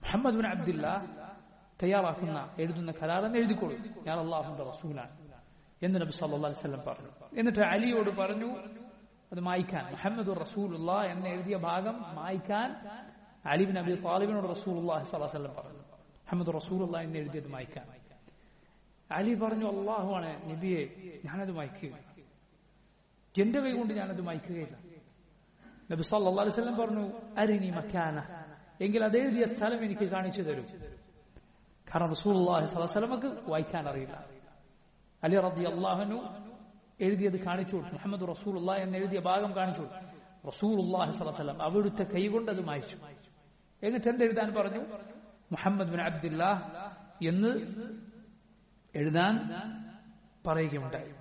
Muhammad bin Abdullah തയ്യാറാക്കുന്ന എഴുതുന്ന കരാർ എന്ന് എഴുതിക്കോളൂ ഞാൻ അള്ളാഹുന്റെ റസൂലാണ് എന്ന് നബി സല്ലാ അലിസ്ലം പറഞ്ഞു എന്നിട്ട് അലിയോട് പറഞ്ഞു അത് മായ്ക്കാൻ മുഹമ്മദ് റസൂലുള്ള എന്ന് എഴുതിയ ഭാഗം മായ്ക്കാൻ അലിബിൻ നബി താലിബിനോട് റസൂലുള്ളാഹി സ്വല്ലല്ലാഹു അലൈഹി വസല്ലം പറഞ്ഞു മുഹമ്മദ് റസൂലുള്ള എന്ന് എഴുതിയത് മായ്ക്കാൻ അലി പറഞ്ഞു അള്ളാഹുവാണ് നബിയെ ഞാനത് മായ്ക്കുക എന്റെ കൈ കൊണ്ട് ഞാനത് മായ്ക്കുകയില്ല നബി സല്ലല്ലാഹു അലൈഹി വസല്ലം പറഞ്ഞു അരിനി മക്കാന എങ്കിൽ അത് എഴുതിയ സ്ഥലം എനിക്ക് കാണിച്ചു തരൂ കാരണം റസൂലുള്ളാഹി സ്വല്ലല്ലാഹു അലൈഹി വസല്ലമക്ക് വായിക്കാൻ അറിയില്ല അലി റബ്ദി അള്ളാഹുനു എഴുതിയത് കാണിച്ചു കൊടുത്തു മുഹമ്മദ് റസൂലുള്ള എന്ന് എഴുതിയ ഭാഗം കാണിച്ചു കൊടുത്തു റസൂലുള്ളാഹി സ്വല്ലല്ലാഹു അലൈഹി വസല്ലം അവിടുത്തെ കൈകൊണ്ട് അത് മായ്ച്ചു എന്നിട്ട് എന്ത് എഴുതാൻ പറഞ്ഞു മുഹമ്മദ് ബിൻ അബ്ദുല്ല എന്ന് എഴുതാൻ പറയുകയുണ്ടായി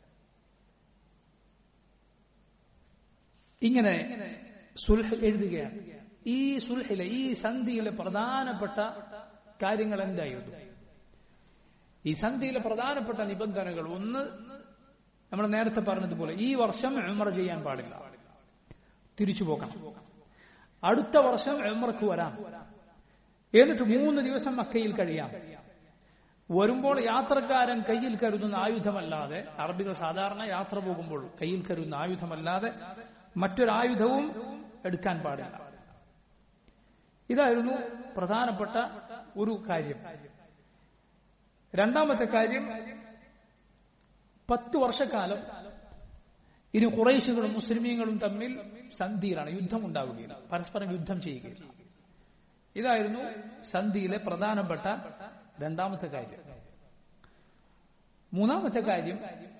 ഇങ്ങനെ സുൽഹ് എഴുതുകയാണ് ഈ സുൽഹിലെ ഈ സന്ധിയിലെ പ്രധാനപ്പെട്ട കാര്യങ്ങൾ എന്തായിരുന്നു ഈ സന്ധിയിലെ പ്രധാനപ്പെട്ട നിബന്ധനകൾ ഒന്ന് നമ്മൾ നേരത്തെ പറഞ്ഞതുപോലെ ഈ വർഷം ഉമർ ചെയ്യാൻ പാടില്ല തിരിച്ചു പോകണം അടുത്ത വർഷം ഉമർക്ക് വരാം എന്നിട്ട് മൂന്ന് ദിവസം മക്കയിൽ കഴിയാം വരുമ്പോൾ യാത്രക്കാരൻ കയ്യിൽ കരുതുന്ന ആയുധമല്ലാതെ അറബികൾ സാധാരണ യാത്ര പോകുമ്പോൾ കയ്യിൽ കരുതുന്ന ആയുധമല്ലാതെ മറ്റൊരായുധവും എടുക്കാൻ പാടില്ല ഇതായിരുന്നു പ്രധാനപ്പെട്ട ഒരു കാര്യം രണ്ടാമത്തെ കാര്യം പത്ത് വർഷക്കാലം ഇനി കുറേശുകളും മുസ്ലിമീങ്ങളും തമ്മിൽ സന്ധിയിലാണ് യുദ്ധം ഉണ്ടാവുകയില്ല പരസ്പരം യുദ്ധം ചെയ്യുകയില്ല ഇതായിരുന്നു സന്ധിയിലെ പ്രധാനപ്പെട്ട രണ്ടാമത്തെ കാര്യം മൂന്നാമത്തെ കാര്യം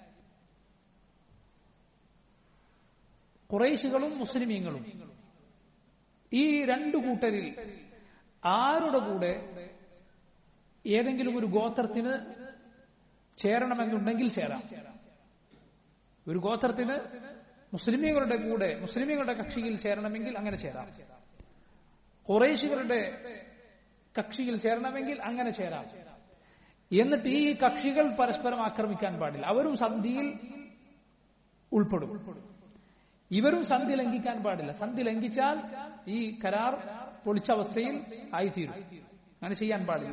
കുറേശുകളും മുസ്ലിമീങ്ങളും ഈ രണ്ടു കൂട്ടരിൽ ആരുടെ കൂടെ ഏതെങ്കിലും ഒരു ഗോത്രത്തിന് ചേരണമെന്നുണ്ടെങ്കിൽ ചേരാം ഒരു ഗോത്രത്തിന് മുസ്ലിമീങ്ങളുടെ കൂടെ മുസ്ലിമീങ്ങളുടെ കക്ഷിയിൽ ചേരണമെങ്കിൽ അങ്ങനെ ചേരാം കുറേശികളുടെ കക്ഷിയിൽ ചേരണമെങ്കിൽ അങ്ങനെ ചേരാം എന്നിട്ട് ഈ കക്ഷികൾ പരസ്പരം ആക്രമിക്കാൻ പാടില്ല അവരും സന്ധിയിൽ ഉൾപ്പെടും ഇവരും സന്ധി ലംഘിക്കാൻ പാടില്ല സന്ധി ലംഘിച്ചാൽ ഈ കരാർ പൊളിച്ച അവസ്ഥയിൽ ആയിത്തീരും അങ്ങനെ ചെയ്യാൻ പാടില്ല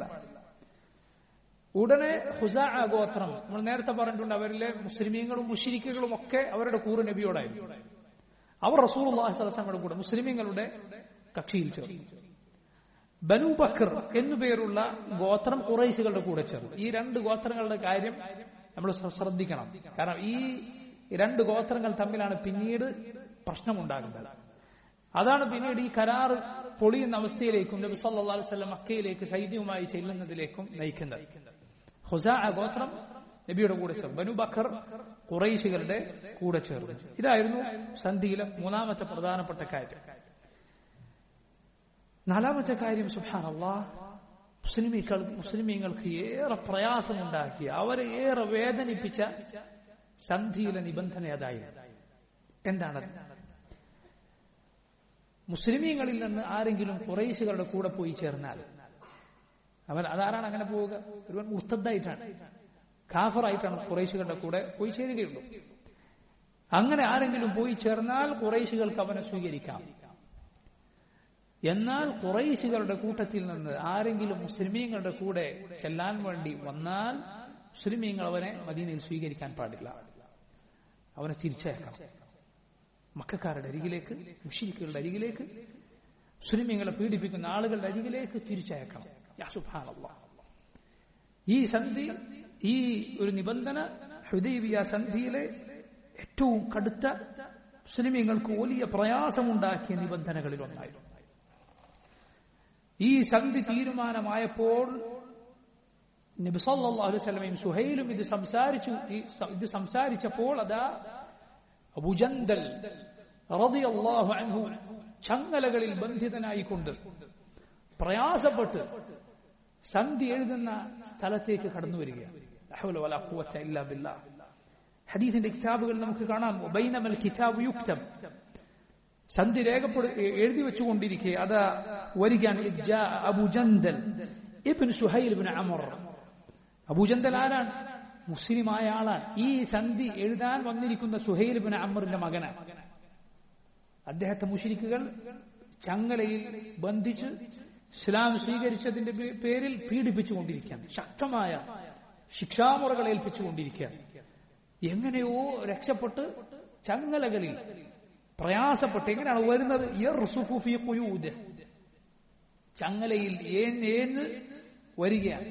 ഉടനെ ഹുസ ഗോത്രം നമ്മൾ നേരത്തെ പറഞ്ഞിട്ടുണ്ട് അവരിലെ മുസ്ലിമീങ്ങളും മുഷിരിക്കുകളും ഒക്കെ അവരുടെ കൂറ് നബിയോടായിരുന്നു അവർ റസൂൽ അള്ളാഹിസ്ലങ്ങളുടെ കൂടെ മുസ്ലിമീങ്ങളുടെ കക്ഷിയിൽ ചേർന്നു ബനു ബക്കർ എന്നുപേരുള്ള ഗോത്രം കുറേശികളുടെ കൂടെ ചേർന്നു ഈ രണ്ട് ഗോത്രങ്ങളുടെ കാര്യം നമ്മൾ ശ്രദ്ധിക്കണം കാരണം ഈ രണ്ട് ഗോത്രങ്ങൾ തമ്മിലാണ് പിന്നീട് പ്രശ്നമുണ്ടാകുന്നത് അതാണ് പിന്നീട് ഈ കരാർ പൊളിയുന്ന അവസ്ഥയിലേക്കും നബി സല്ലാ അലൈവല്ലം മക്കയിലേക്ക് സൈന്യവുമായി ചെല്ലുന്നതിലേക്കും നയിക്കുന്നത് ഹുസ ഗോത്രം നബിയുടെ കൂടെ ചേർന്നു ബനു ബക്കർ കുറൈശികളുടെ കൂടെ ചേർന്നു ഇതായിരുന്നു സന്ധിയിലെ മൂന്നാമത്തെ പ്രധാനപ്പെട്ട കാര്യം നാലാമത്തെ കാര്യം സുഹാനല്ലാ മുസ്ലിമീങ്ങൾ മുസ്ലിമീങ്ങൾക്ക് ഏറെ പ്രയാസമുണ്ടാക്കിയ അവരെ ഏറെ വേദനിപ്പിച്ച സന്ധിയിലെ നിബന്ധന അതായിരുന്നു എന്താണത് മുസ്ലിമീങ്ങളിൽ നിന്ന് ആരെങ്കിലും കുറേശുകളുടെ കൂടെ പോയി ചേർന്നാൽ അവൻ അതാരാണ് അങ്ങനെ പോവുക ഒരുവൻ മുർത്തദ്ദായിട്ടാണ് ഖാഫറായിട്ടാണ് കുറേശുകളുടെ കൂടെ പോയി ചേരുകയുള്ളൂ അങ്ങനെ ആരെങ്കിലും പോയി ചേർന്നാൽ കുറേശുകൾക്ക് അവനെ സ്വീകരിക്കാം എന്നാൽ കുറേശുകളുടെ കൂട്ടത്തിൽ നിന്ന് ആരെങ്കിലും മുസ്ലിമീങ്ങളുടെ കൂടെ ചെല്ലാൻ വേണ്ടി വന്നാൽ മുസ്ലിമീങ്ങൾ അവനെ മദീനയിൽ സ്വീകരിക്കാൻ പാടില്ല അവനെ തിരിച്ചയക്കണം മക്കാരുടെ അരികിലേക്ക് മുഷിരിക്കുകളുടെ അരികിലേക്ക് മുസ്ലിമീങ്ങളെ പീഡിപ്പിക്കുന്ന ആളുകളുടെ അരികിലേക്ക് തിരിച്ചയക്കണം ഈ സന്ധി ഈ ഒരു നിബന്ധന ഹൃദയബിയ സന്ധിയിലെ ഏറ്റവും കടുത്ത മുസ്ലിമീങ്ങൾക്ക് വലിയ പ്രയാസമുണ്ടാക്കിയ നിബന്ധനകളിൽ ഒന്നായിരുന്നു ഈ സന്ധി തീരുമാനമായപ്പോൾ നബിസല്ലാഹു അലൈവലമയും സുഹൈലും ഇത് സംസാരിച്ചു ഇത് സംസാരിച്ചപ്പോൾ അതാ അബുജന്തൽ റളിയല്ലാഹു അൻഹു ചങ്ങലകളിൽ ബന്ധിതനായിക്കൊണ്ട് പ്രയാസപ്പെട്ട് സന്ധി എഴുതുന്ന സ്ഥലത്തേക്ക് കടന്നു വരികയാണ് ഹദീസിന്റെ കിതാബുകൾ നമുക്ക് കാണാം ബൈനമൽ കിതാബ് യുക്തം സന്ധി രേഖപ്പെടു എഴുതി വെച്ചുകൊണ്ടിരിക്കെ അത് വരികയാണ് അബുജന്തൽ ഇബിൻ സുഹൈൽ ഇബിൻ അമർ അബൂജന്തൽ ആരാണ് മുസ്ലിമായ ആളാണ് ഈ സന്ധി എഴുതാൻ വന്നിരിക്കുന്ന സുഹൈൽ ബിൻ അമ്മറിന്റെ മകനാണ് അദ്ദേഹത്തെ മുഷിരിക്കുകൾ ചങ്ങലയിൽ ബന്ധിച്ച് ഇസ്ലാം സ്വീകരിച്ചതിന്റെ പേ- പേരിൽ പീഡിപ്പിച്ചുകൊണ്ടിരിക്കുകയാണ് ശക്തമായ ശിക്ഷാമുറകൾ ഏൽപ്പിച്ചുകൊണ്ടിരിക്കുകയാണ് എങ്ങനെയോ രക്ഷപ്പെട്ട് ചങ്ങലകളിൽ പ്രയാസപ്പെട്ട് എങ്ങനെയാണ് വരുന്നത് യർസുഫു ഫീ ഖുയൂദ്. ചങ്ങലയിൽ ഏന്ന് ഏന്ന് വരികയാണ്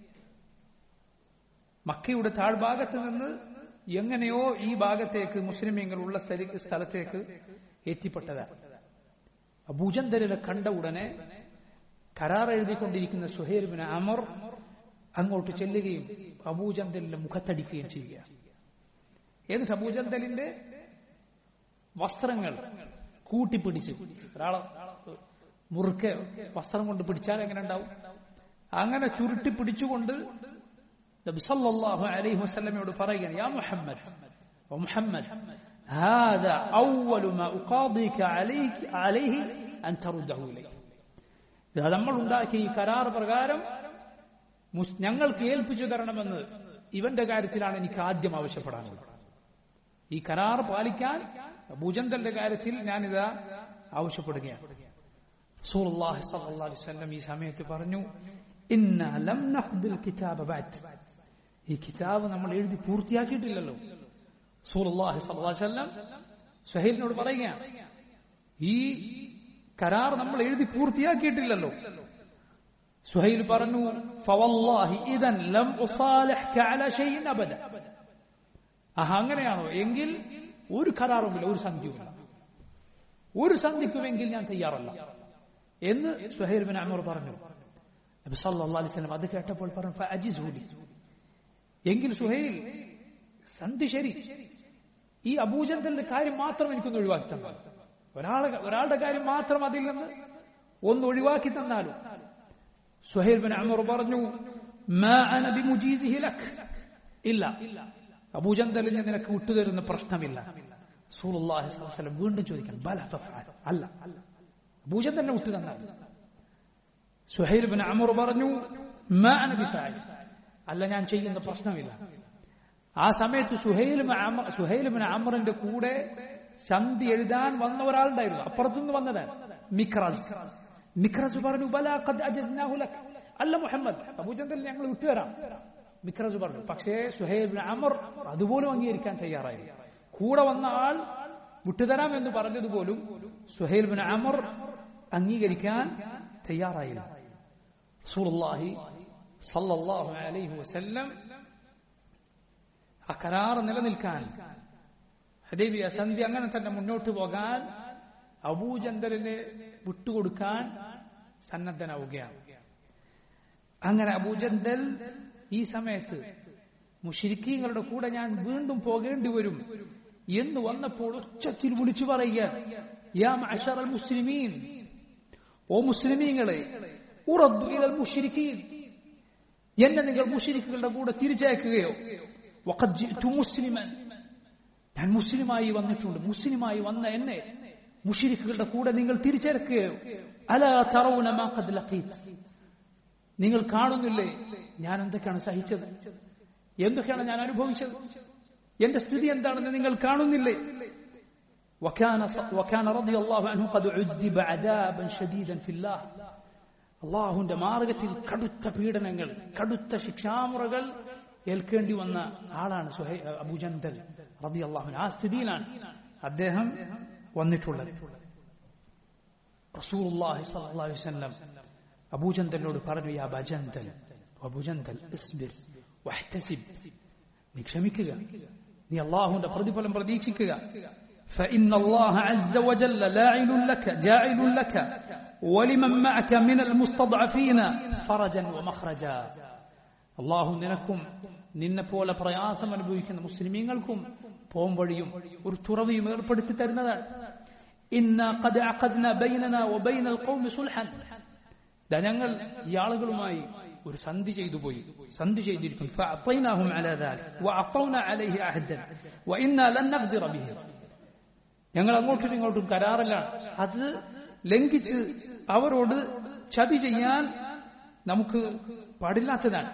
മക്കയുടെ താഴ്ഭാഗത്ത് നിന്ന് എങ്ങനെയോ ഈ ഭാഗത്തേക്ക് മുസ്ലിമീങ്ങൾ ഉള്ള സ്ഥല- സ്ഥലത്തേക്ക് എത്തിപ്പെട്ടതാണ് അബൂജന്തലിനെ കണ്ട ഉടനെ കരാർ എഴുതിക്കൊണ്ടിരിക്കുന്ന സുഹേർബിന് അമർ അങ്ങോട്ട് ചെല്ലുകയും അബൂജന്തലിന്റെ മുഖത്തടിക്കുകയും ചെയ്യുക എന്നിട്ട് അബൂജന്തലിന്റെ വസ്ത്രങ്ങൾ കൂട്ടിപ്പിടിച്ച് ഒരാളെ മുറുക്കെ വസ്ത്രം കൊണ്ട് പിടിച്ചാൽ എങ്ങനെ ഉണ്ടാവും അങ്ങനെ ചുരുട്ടി പിടിച്ചുകൊണ്ട് നബി സല്ലല്ലാഹു അലൈഹി വസല്ലമയോട് പറയുകയാണ് യാ മുഹമ്മദ് ഓ മുഹമ്മദ് هذا أول ما أقاضيك عليك عليه أن ترده إليه ഇത് നമ്മൾ ഉണ്ടാക്കിയ ഈ കരാർ പ്രകാരം മുസ്- ഞങ്ങൾക്ക് ഏൽപ്പിച്ചു തരണമെന്ന് ഇവന്റെ കാര്യത്തിലാണ് എനിക്ക് ആദ്യം ആവശ്യപ്പെടാനുള്ളത് ഈ കരാർ പാലിക്കാൻ ഭുജന്തന്റെ കാര്യത്തിൽ ഞാനിതാ ആവശ്യപ്പെടുകയാണ് റസൂലുള്ളാഹി സ്വല്ലല്ലാഹു അലൈഹി വസല്ലം ഈ സമയത്ത് പറഞ്ഞു ഇന്ന ലം നഖ്ദിൽ കിതാബ ബഅദ് ഈ കിതാബ് നമ്മൾ എഴുതി പൂർത്തിയാക്കിയിട്ടില്ലല്ലോ റസൂലുള്ളാഹി സ്വല്ലല്ലാഹു അലൈഹി വസല്ലം സുഹൈലിനോട് പറയുകയാണ് ഈ കരാർ നമ്മൾ എഴുതി പൂർത്തിയാക്കിയിട്ടില്ലല്ലോ സുഹൈൽ പറഞ്ഞു ഫവല്ലാഹി ഇദൻ ലം ഉസാലിഹ്ക അലാ ഷൈഇൻ അബദ ആഹ് അങ്ങനെയാണോ എങ്കിൽ ഒരു കരാറുമില്ല ഒരു സന്ധിയുമില്ല ഒരു സന്ധിക്കുമെങ്കിൽ ഞാൻ തയ്യാറല്ല എന്ന് സുഹൈൽ ബിൻ അമർ പറഞ്ഞു നബി സല്ലല്ലാഹു അലൈഹി വസല്ലം അത് കേട്ടപ്പോൾ പറഞ്ഞു ഫഅജിസ്ഹു ലി എങ്കിൽ സുഹൈൽ സന്ധി ശരി ഈ അബൂജന്തലിന്റെ കാര്യം മാത്രം എനിക്കൊന്ന് ഒഴിവാക്കി തന്നാൽ ഒരാളെ ഒരാളുടെ കാര്യം മാത്രം അതിൽ നിന്ന് ഒന്ന് ഒഴിവാക്കി തന്നാലും സുഹൈൽ ബിൻ അമർ പറഞ്ഞു മാ അന ബിമുജീസിഹി ലക് ഇല്ല അബൂജന്തലിന് നിനക്ക് വിട്ടുതരുന്ന പ്രശ്നമില്ല റസൂലുള്ളാഹി സ്വല്ലല്ലാഹു അലൈഹി വസല്ലം വീണ്ടും ചോദിക്കണം ബല ഫഫഅൽ അല്ല അബൂജന്തലിനെ വിട്ടു തന്നാൽ സുഹൈൽ ബിൻ അമർ പറഞ്ഞു മാ അന ബിഫാഇൽ അല്ല ഞാൻ ചെയ്യുന്ന പ്രശ്നമില്ല ആ സമയത്ത് Suhail bin Amr Suhail bin അമറിന്റെ കൂടെ സന്ധി എഴുതാൻ വന്ന ഒരാളുണ്ടായിരുന്നു അപ്പുറത്തുനിന്ന് വന്നതാണ് മിക്രാസ് മിക്രാസ് പറഞ്ഞു ബല ഖദ് അജസ്നാഹു ലക് അല്ല മുഹമ്മദ് അബൂജന്തൽ ഞങ്ങൾ വിട്ടുതരാം മിക്രാസ് പറഞ്ഞു പക്ഷേ സുഹൈൽ ബിൻ അമർ അതുപോലും അംഗീകരിക്കാൻ തയ്യാറായില്ല കൂടെ വന്ന ആൾ വിട്ടുതരാം എന്ന് പറഞ്ഞതുപോലും സുഹൈൽ ബിൻ അമർ അംഗീകരിക്കാൻ തയ്യാറായില്ല റസൂലുള്ളാഹി സല്ലല്ലാഹു അലൈഹി വസല്ലം ആ കരാർ നിലനിൽക്കാൻ ഹദീബിയ സന്ധി അങ്ങനെ തന്നെ മുന്നോട്ട് പോകാൻ അബൂജന്തലിനെ വിട്ടുകൊടുക്കാൻ സന്നദ്ധനാവുകയാണ് അങ്ങനെ അബൂജന്തൽ ഈ സമയത്ത് മുഷിരിക്കീങ്ങളുടെ കൂടെ ഞാൻ വീണ്ടും പോകേണ്ടി വരും എന്ന് വന്നപ്പോൾ ഉച്ചത്തിൽ വിളിച്ചു പറയുക യാ മഅശറൽ മുസ്ലിമീൻ ഓ മുസ്ലിമീങ്ങളെ ഉറദ്ദു ഇലൽ മുശ്രിക്കീൻ എന്നെ നിങ്ങൾ മുഷിരിക്കുകളുടെ കൂടെ തിരിച്ചയക്കുകയോ വഖദ് ജിഅ്തു മുസ്ലിമൻ ഞാൻ മുസ്ലിമായി വന്നിട്ടുണ്ട് മുസ്ലിമായി വന്ന എന്നെ മുഷിരിക്കുകളുടെ കൂടെ നിങ്ങൾ തിരിച്ചയക്കുകയോ അലാ തറൗന മാ ഖദ് ലഖീത് നിങ്ങൾ കാണുന്നില്ലേ ഞാൻ എന്തൊക്കെയാണ് സഹിച്ചത് എന്തൊക്കെയാണ് ഞാൻ അനുഭവിച്ചത് എന്റെ സ്ഥിതി എന്താണെന്ന് നിങ്ങൾ കാണുന്നില്ലേ وكان وكان رضي الله عنه قد عذب عذابا شديدا في الله അള്ളാഹുവിന്റെ മാർഗത്തിൽ കടുത്ത പീഡനങ്ങൾ കടുത്ത ശിക്ഷാമുറകൾ ഏൽക്കേണ്ടി വന്ന ആളാണ് സുഹൈ അബുജന്തൽ റബി അള്ളാഹുൻ ആ സ്ഥിതിയിലാണ് അദ്ദേഹം വന്നിട്ടുള്ളത് റസൂലുള്ളാഹി സ്വല്ലല്ലാഹു അലൈഹി വസല്ലം അബൂജന്തലിനോട് പറഞ്ഞു യാ ബജന്തൽ അബൂജന്തൽ ഇസ്ബിർ വഹ്തസിബ് നീ ക്ഷമിക്കുക നീ അള്ളാഹുവിന്റെ പ്രതിഫലം പ്രതീക്ഷിക്കുക فإن الله عز وجل لاعن لك جاعل لك ولمن معك من المستضعفين فرجا ومخرجا അള്ളാഹു നിനക്കും നിന്നെ പോലെ പ്രയാസം അനുഭവിക്കുന്ന മുസ്ലിമീങ്ങൾക്കും പോംവഴിയും ഒരു തുറവിയും ഏർപ്പെടുത്തി തരുന്നതാണ് ഇന്ന قد عقدنا بيننا وبين القوم صلحا ദാ ഞങ്ങൾ ഈ ആളുകളുമായി ഒരു സന്ധി ചെയ്തു പോയി സന്ധി ചെയ്തിരിക്കും فأعطيناهم على ذلك وعطونا عليه عهدا وإنا لن نغدر به ഞങ്ങൾ അങ്ങോട്ടും ഇങ്ങോട്ടും കരാറിലാണ് അത് ലംഘിച്ച് അവരോട് ചതി ചെയ്യാൻ നമുക്ക് പാടില്ലാത്തതാണ്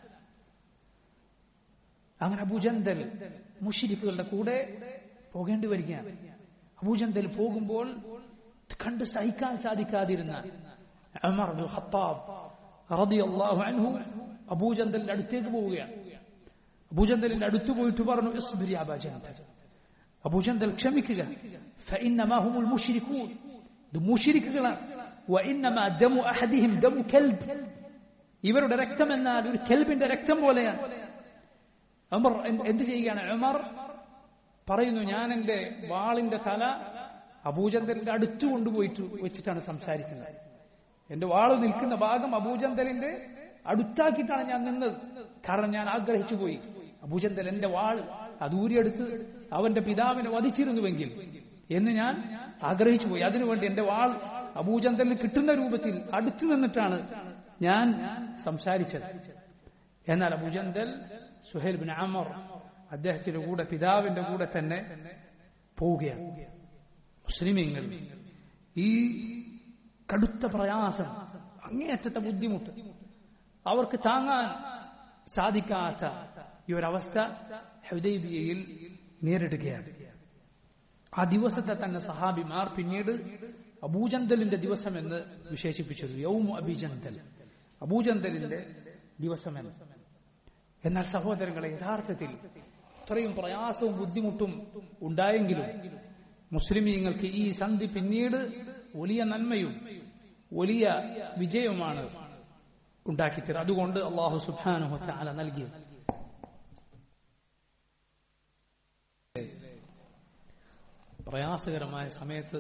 അങ്ങനെ അബൂജന്തൽ മുഷിരിക്കുകളുടെ കൂടെ പോകേണ്ടി വരികയാണ് അബൂജന്തൽ പോകുമ്പോൾ കണ്ട് സഹിക്കാൻ സാധിക്കാതിരുന്ന ഉമർ ബിൻ ഖത്താബ് റളിയല്ലാഹു അൻഹു അബൂജന്തലിന്റെ അടുത്തേക്ക് പോവുകയാണ് അബൂജന്തലിന്റെ അടുത്ത് പോയിട്ട് പറഞ്ഞു ഇസ്ബിരി അബാജന്തൽ അബൂജന്തൽ ക്ഷമിക്കുക فإنما هم المشركون ഇത് മുഷിരിക്കുകളാണ് وإنما دم أحدهم دم كلب ഇവരുടെ രക്തം എന്നാൽ ഒരു കെൽബിന്റെ രക്തം പോലെയാണ് ഉമർ എന്ത് ചെയ്യുകയാണ് ഉമർ പറയുന്നു ഞാൻ എന്റെ വാളിന്റെ തല അബൂജന്തലിന്റെ അടുത്ത് കൊണ്ടുപോയിട്ട് വെച്ചിട്ടാണ് സംസാരിക്കുന്നത് എന്റെ വാള് നിൽക്കുന്ന ഭാഗം അബൂജന്തലിന്റെ അടുത്താക്കിയിട്ടാണ് ഞാൻ നിന്നത് കാരണം ഞാൻ ആഗ്രഹിച്ചു പോയി അബൂജന്തൽ എന്റെ വാൾ അതൂരിയെടുത്ത് അവന്റെ പിതാവിനെ വധിച്ചിരുന്നുവെങ്കിൽ എന്ന് ഞാൻ ആഗ്രഹിച്ചു പോയി അതിനുവേണ്ടി എന്റെ വാൾ അബൂജന്തലിന് കിട്ടുന്ന രൂപത്തിൽ അടുത്തു നിന്നിട്ടാണ് ഞാൻ സംസാരിച്ചത് എന്നാൽ അബൂജന്തൽ സുഹേൽ ബിൻ അമർ അദ്ദേഹത്തിന്റെ കൂടെ പിതാവിന്റെ കൂടെ തന്നെ പോവുകയാണ് മുസ്ലിമീങ്ങൾ ഈ കടുത്ത പ്രയാസം അങ്ങേയറ്റത്തെ ബുദ്ധിമുട്ട് അവർക്ക് താങ്ങാൻ സാധിക്കാത്ത ഈ ഒരവസ്ഥ ഹുദൈബിയയിൽ നേരിടുകയാണ് ആ ദിവസത്തെ തന്നെ സഹാബിമാർ പിന്നീട് അബൂജന്തലിന്റെ ദിവസമെന്ന് വിശേഷിപ്പിച്ചത് യൗമു അബിജന്തൽ അബൂജന്തലിന്റെ ദിവസമെന്ന് എന്നാൽ സഹോദരങ്ങളെ യഥാർത്ഥത്തിൽ ഇത്രയും പ്രയാസവും ബുദ്ധിമുട്ടും ഉണ്ടായെങ്കിലും മുസ്ലിമീങ്ങൾക്ക് ഈ സന്ധി പിന്നീട് വലിയ നന്മയും വലിയ വിജയവുമാണ് ഉണ്ടാക്കിത്തരും അതുകൊണ്ട് അള്ളാഹു സുബാനുഹ ചാല നൽകിയത് പ്രയാസകരമായ സമയത്ത്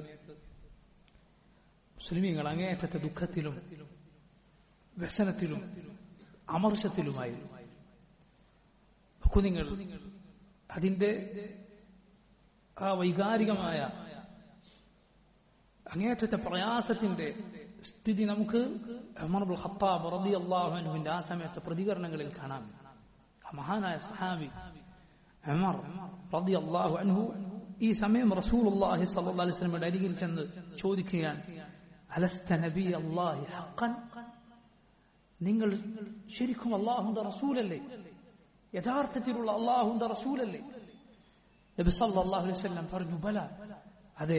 മുസ്ലിമീങ്ങൾ അങ്ങേയറ്റത്തെ ദുഃഖത്തിലും വ്യസനത്തിലും അമർഷത്തിലുമായിരുന്നു നോക്കൂ നിങ്ങൾ അതിന്റെ ആ വൈകാരികമായ അങ്ങേയറ്റത്തെ പ്രയാസത്തിന്റെ സ്ഥിതി നമുക്ക് അമർബുൽ ഖത്താബ് റബി അള്ളാഹുവിന്റെ ആ സമയത്തെ പ്രതികരണങ്ങളിൽ കാണാം ആ മഹാനായ സഹാബി അമർ റബി അള്ളാഹു അൻഹു ഈ സമയം റസൂൽ അള്ളാഹി സല്ലാ അലിസ്ലമിയുടെ അരികിൽ ചെന്ന് ചോദിക്കുകയാണ് അലസ്ത നബി അള്ളാഹി ഹക്കൻ നിങ്ങൾ ശരിക്കും അള്ളാഹുന്റെ റസൂലല്ലേ യഥാർത്ഥത്തിലുള്ള അള്ളാഹുന്റെ റസൂലല്ലേ നബി സല്ലല്ലാഹു അലൈഹി വസല്ലം പറഞ്ഞു ബല അതെ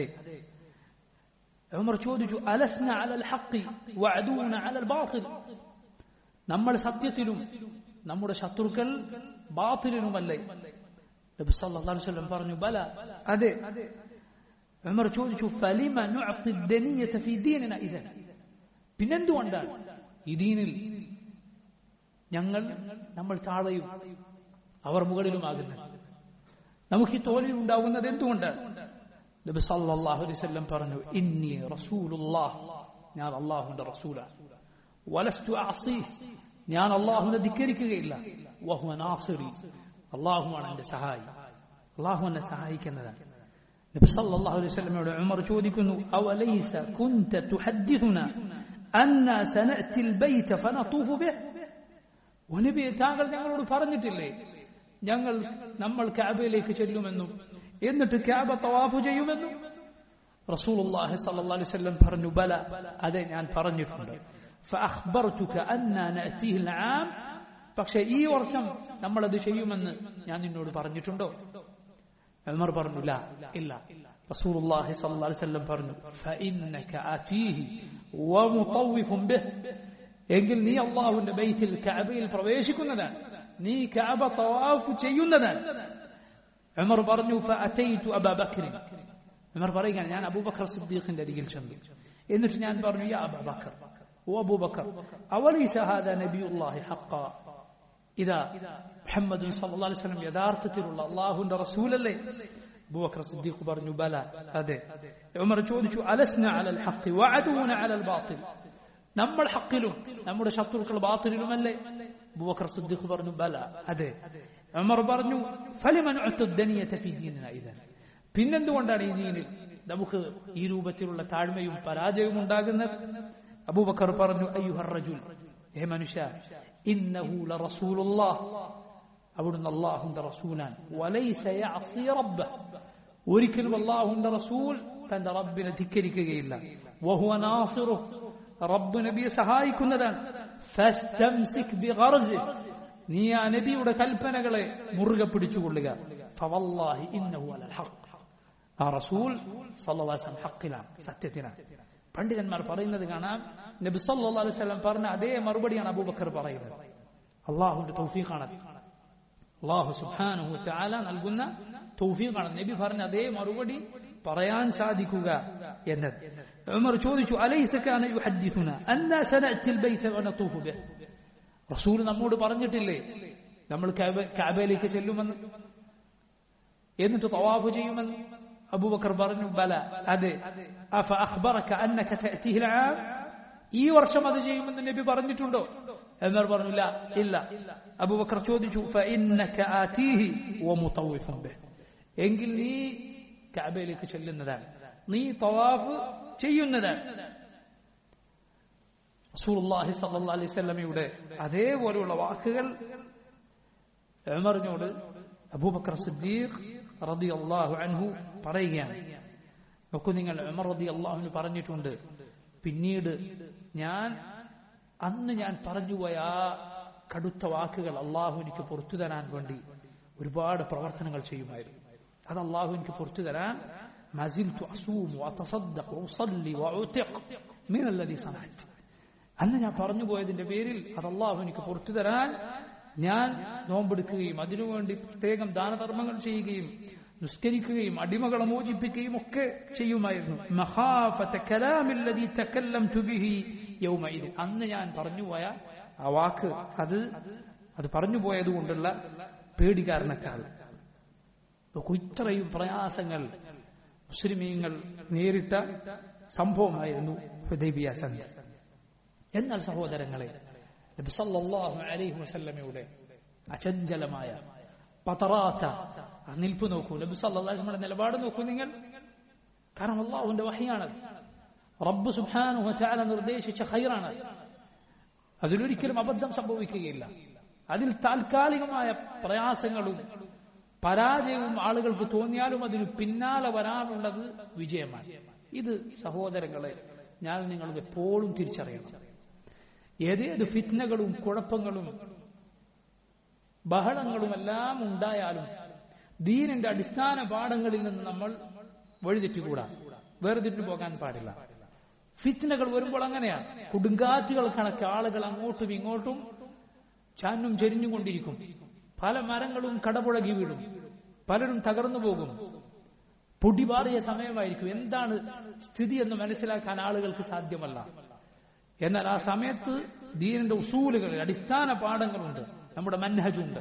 ഉമർ ചോദിച്ചു അലസ്ന അലൽ ഹഖി വഅദൂന അലൽ ബാത്തിൽ നമ്മൾ സത്യത്തിലും നമ്മുടെ ശത്രുക്കൾ ബാത്തിലിനുമല്ലേ നബി സല്ലല്ലാഹു അലൈഹി വസല്ലം പറഞ്ഞു ബല അതെ ഉമർ ചോദിച്ചു ഫലിമ നുഅത്തി ദനിയത ഫീ ദീനിന ഇദൻ പിന്നെന്തുകൊണ്ടാണ് ഈ ദീനിൽ ഞങ്ങൾ നമ്മൾ താഴെയും അവർ മുകളിലുമാകുന്നത് നമുക്ക് ഈ തോൽവി ഉണ്ടാകുന്നത് എന്തുകൊണ്ടാണ് നബി സല്ലല്ലാഹു അലൈഹി വസല്ലം പറഞ്ഞു ഇന്നി റസൂലുള്ളാഹ് ഞാൻ അല്ലാഹുവിന്റെ റസൂലാണ് വലസ്തു അസീഹ് ഞാൻ അല്ലാഹുവിനെ ധിക്കരിക്കുകയില്ല വഹുവ നാസിറി അല്ലാഹുവാണ് എന്റെ സഹായി അല്ലാഹു എന്നെ സഹായിക്കുന്നതാണ് നബി സല്ലല്ലാഹു അലൈഹി വസല്ലമയോട് ഉമർ ചോദിക്കുന്നു അവലൈസ കുൻത തുഹദ്ദിഥുന അന്ന സനഅതി البيت فنطوف به നബി താങ്കൾ ഞങ്ങളോട് പറഞ്ഞിട്ടില്ലേ ഞങ്ങൾ നമ്മൾ കാബയിലേക്ക് ചെല്ലുമെന്നും എന്നിട്ട് കാബ തവാഫ് ചെയ്യുമെന്നും റസൂലുള്ളാഹി സ്വല്ലല്ലാഹു അലൈഹി വസല്ലം പറഞ്ഞു ബല അതെ ഞാൻ പറഞ്ഞിട്ടുണ്ട് فأخبرتك أن نأتيه العام പക്ഷേ ഈ വർഷം നമ്മളത് ചെയ്യുമെന്ന് ഞാൻ നിന്നോട് പറഞ്ഞിട്ടുണ്ടോ ഉമർ പറഞ്ഞു ലാ ഇല്ല റസൂലുള്ളാഹി സ്വല്ലല്ലാഹു അലൈഹി വസല്ലം പറഞ്ഞു فإنك آتيه ومطوف به എങ്കിൽ നീ അള്ളാഹുവിന്റെ ബൈത്തിൽ കഅബയിൽ പ്രവേശിക്കുന്നതാണ് നീ കഅബ തവാഫ് ചെയ്യുന്നതാണ് ഉമർ പറഞ്ഞു ഫഅതൈതു അബാ ബക്കർ ഉമർ പറയുകയാണ് ഞാൻ അബൂബക്കർ സിദ്ദീഖിന്റെ അരികിൽ ചെന്നു എന്നിട്ട് ഞാൻ പറഞ്ഞു യാ അബാ ബക്കർ ഓ അബൂബക്കർ അവലൈസ ഹാദാ നബിയുല്ലാഹി ഹഖ ഇതാ മുഹമ്മദ് സല്ലല്ലാഹു അലൈഹി വസല്ലം യഥാർത്ഥത്തിലുള്ള അള്ളാഹുവിന്റെ റസൂലല്ലേ അബൂബക്കർ സിദ്ദീഖ് പറഞ്ഞു ബല അതെ ഉമർ ചോദിച്ചു അലസ്ന അലൽ ഹഖ് വഅദൂന അലൽ ബാത്തിൽ നമ്മൾ ഹക്കിലും നമ്മുടെ ശത്രുക്കൾ ബാത്തിലുമല്ലേ അബൂബക്കർ സിദ്ദീഖ് പറഞ്ഞു ബല അതെ ഉമർ പറഞ്ഞു ഫലിമൻ പിന്നെന്തുകൊണ്ടാണ് ഈ ദീനിൽ നമുക്ക് ഈ രൂപത്തിലുള്ള താഴ്മയും പരാജയവും ഉണ്ടാകുന്നത് അബൂബക്കർ പറഞ്ഞു അയ്യുഹർ റജുൽ ഹേ മനുഷ്യ ഇന്നഹു ലറസൂലുള്ളാഹ് അവിടുന്ന് അള്ളാഹുന്റെ റസൂലാൻ വലൈസ യഅസി റബ്ബഹ് ഒരിക്കലും അള്ളാഹുന്റെ റസൂൽ തന്റെ റബ്ബിനെ ധിക്കരിക്കുകയില്ല വഹുവ നാസിറുഹ് റബ്ബ് നബിയെ സഹായിക്കുന്നതാണ് ഫസ്തംസിക് ബിഗർസിഹ് നീ ആ നബിയുടെ കൽപ്പനകളെ മുറുകെ പിടിച്ചുകൊള്ളുക ഫവല്ലാഹി ഇന്നഹു അലൽ ഹഖ് ആ റസൂൽ സല്ലല്ലാഹു അലൈഹി വസല്ലം ഹഖിലാണ് സത്യത്തിനാണ് പണ്ഡിതന്മാർ പറയുന്നത് കാണാം നബി സല്ലല്ലാഹു അലൈഹി വസല്ലം പറഞ്ഞ അതേ മറുപടിയാണ് അബൂബക്കർ പറയുന്നത് അള്ളാഹുവിന്റെ തൗഫീഖാണ് അള്ളാഹു സുബ്ഹാനഹു തആല നൽകുന്ന തൗഫീഖാണ് നബി പറഞ്ഞ അതേ മറുപടി പറയാൻ സാധിക്കുക എന്നത് ഉമർ ചോദിച്ചു അലൈസ കാന യുഹദ്ദിസുന അന്നാ സനഅത്തിൽ ബൈത വനതൂഫു ബിഹ് റസൂൽ നമ്മോട് പറഞ്ഞിട്ടില്ലേ നമ്മൾ കഅബയിലേക്ക് ചെല്ലുമെന്ന് എന്നിട്ട് തവാഫ് ചെയ്യുമെന്ന് അബൂബക്കർ പറഞ്ഞു ബല അതെ അഫ അഖ്ബറക അന്നക തഅതിഹി العام ഈ വർഷം അത് ചെയ്യുമെന്ന് നബി പറഞ്ഞിട്ടുണ്ടോ എന്നർ പറഞ്ഞില്ല ഇല്ല അബൂബക്കർ ചോദിച്ചു فإنك آتيه ومطوف به എങ്കിൽ നീ കഅബയിലേക്ക് ചെല്ലുന്നതാണ് നീ തവാഫ് ചെയ്യുന്നതാണ് റസൂലുള്ളാഹി സ്വല്ലല്ലാഹു അലൈഹി വസല്ലമയുടെ അതേപോലെയുള്ള വാക്കുകൾ ഉമറിനോട് അബൂബക്കർ സിദ്ദീഖ് റളിയല്ലാഹു അൻഹു പറയുകയാണ് നോക്കൂ നിങ്ങൾ ഉമർ റളിയല്ലാഹു പറഞ്ഞിട്ടുണ്ട് പിന്നീട് ഞാൻ അന്ന് ഞാൻ പറഞ്ഞുപോയ ആ കടുത്ത വാക്കുകൾ അള്ളാഹു എനിക്ക് പുറത്തു തരാൻ വേണ്ടി ഒരുപാട് പ്രവർത്തനങ്ങൾ ചെയ്യുമായിരുന്നു അത് അള്ളാഹു എനിക്ക് പുറത്തു തരാൻ മസിൽതു അസൂമു അത്തസദ്ദഖു ഉസല്ലി വഉതിഖ് മിൻ അല്ലദി സനഅത് അന്ന് ഞാൻ പറഞ്ഞു പോയതിന്റെ പേരിൽ അത് അള്ളാഹു എനിക്ക് പുറത്തു തരാൻ ഞാൻ നോമ്പെടുക്കുകയും അതിനുവേണ്ടി പ്രത്യേകം ദാനധർമ്മങ്ങൾ ചെയ്യുകയും നിസ്കരിക്കുകയും അടിമകളെ മോചിപ്പിക്കുകയും ഒക്കെ ചെയ്യുമായിരുന്നു അന്ന് ഞാൻ പറഞ്ഞുപോയ ആ വാക്ക് അത് അത് പറഞ്ഞു പോയതുകൊണ്ടുള്ള പേടി കാരണക്കാൽ ഇത്രയും പ്രയാസങ്ങൾ മുസ്ലിമീങ്ങൾ നേരിട്ട സംഭവമായിരുന്നു ഹുദൈബിയ സന്ധി എന്നാൽ സഹോദരങ്ങളെ നബി സല്ലല്ലാഹു അലൈഹി വസല്ലമയുടെ അചഞ്ചലമായ പതറാത്ത ആ നിൽപ്പ് നോക്കൂ നബി സല്ലല്ലാഹു അലൈഹി വസല്ലമയുടെ നിലപാട് നോക്കൂ നിങ്ങൾ കാരണം അള്ളാഹുവിന്റെ വഹിയാണ് റബ്ബ് സുബ്ഹാനഹു വതആല നിർദ്ദേശിച്ച ഖൈറാണ് അതിലൊരിക്കലും അബദ്ധം സംഭവിക്കുകയില്ല അതിൽ താൽക്കാലികമായ പ്രയാസങ്ങളും പരാജയവും ആളുകൾക്ക് തോന്നിയാലും അതിന് പിന്നാലെ വരാനുള്ളത് വിജയമാണ് ഇത് സഹോദരങ്ങളെ ഞാൻ നിങ്ങൾ എപ്പോഴും തിരിച്ചറിയണം ഏതേത് ഫിറ്റ്നകളും കുഴപ്പങ്ങളും ബഹളങ്ങളുമെല്ലാം ഉണ്ടായാലും ദീനിന്റെ അടിസ്ഥാന പാഠങ്ങളിൽ നിന്ന് നമ്മൾ വഴിതെറ്റിക്കൂടാ വേർതിരിഞ്ഞു പോകാൻ പാടില്ല ഫിറ്റ്നകൾ വരുമ്പോൾ അങ്ങനെയാണ് കൊടുങ്കാറ്റുകൾ കണക്ക് ആളുകൾ അങ്ങോട്ടും ഇങ്ങോട്ടും ചാന്നും ചെരിഞ്ഞും കൊണ്ടിരിക്കും പല മരങ്ങളും കടപുഴകി വീഴും പലരും തകർന്നു പോകും പൊടിപാറിയ സമയമായിരിക്കും എന്താണ് സ്ഥിതി എന്ന് മനസ്സിലാക്കാൻ ആളുകൾക്ക് സാധ്യമല്ല എന്നാൽ ആ സമയത്ത് ദീനിന്റെ ഉസൂലുകൾ അടിസ്ഥാന പാഠങ്ങളുണ്ട് നമ്മുടെ മൻഹജുണ്ട്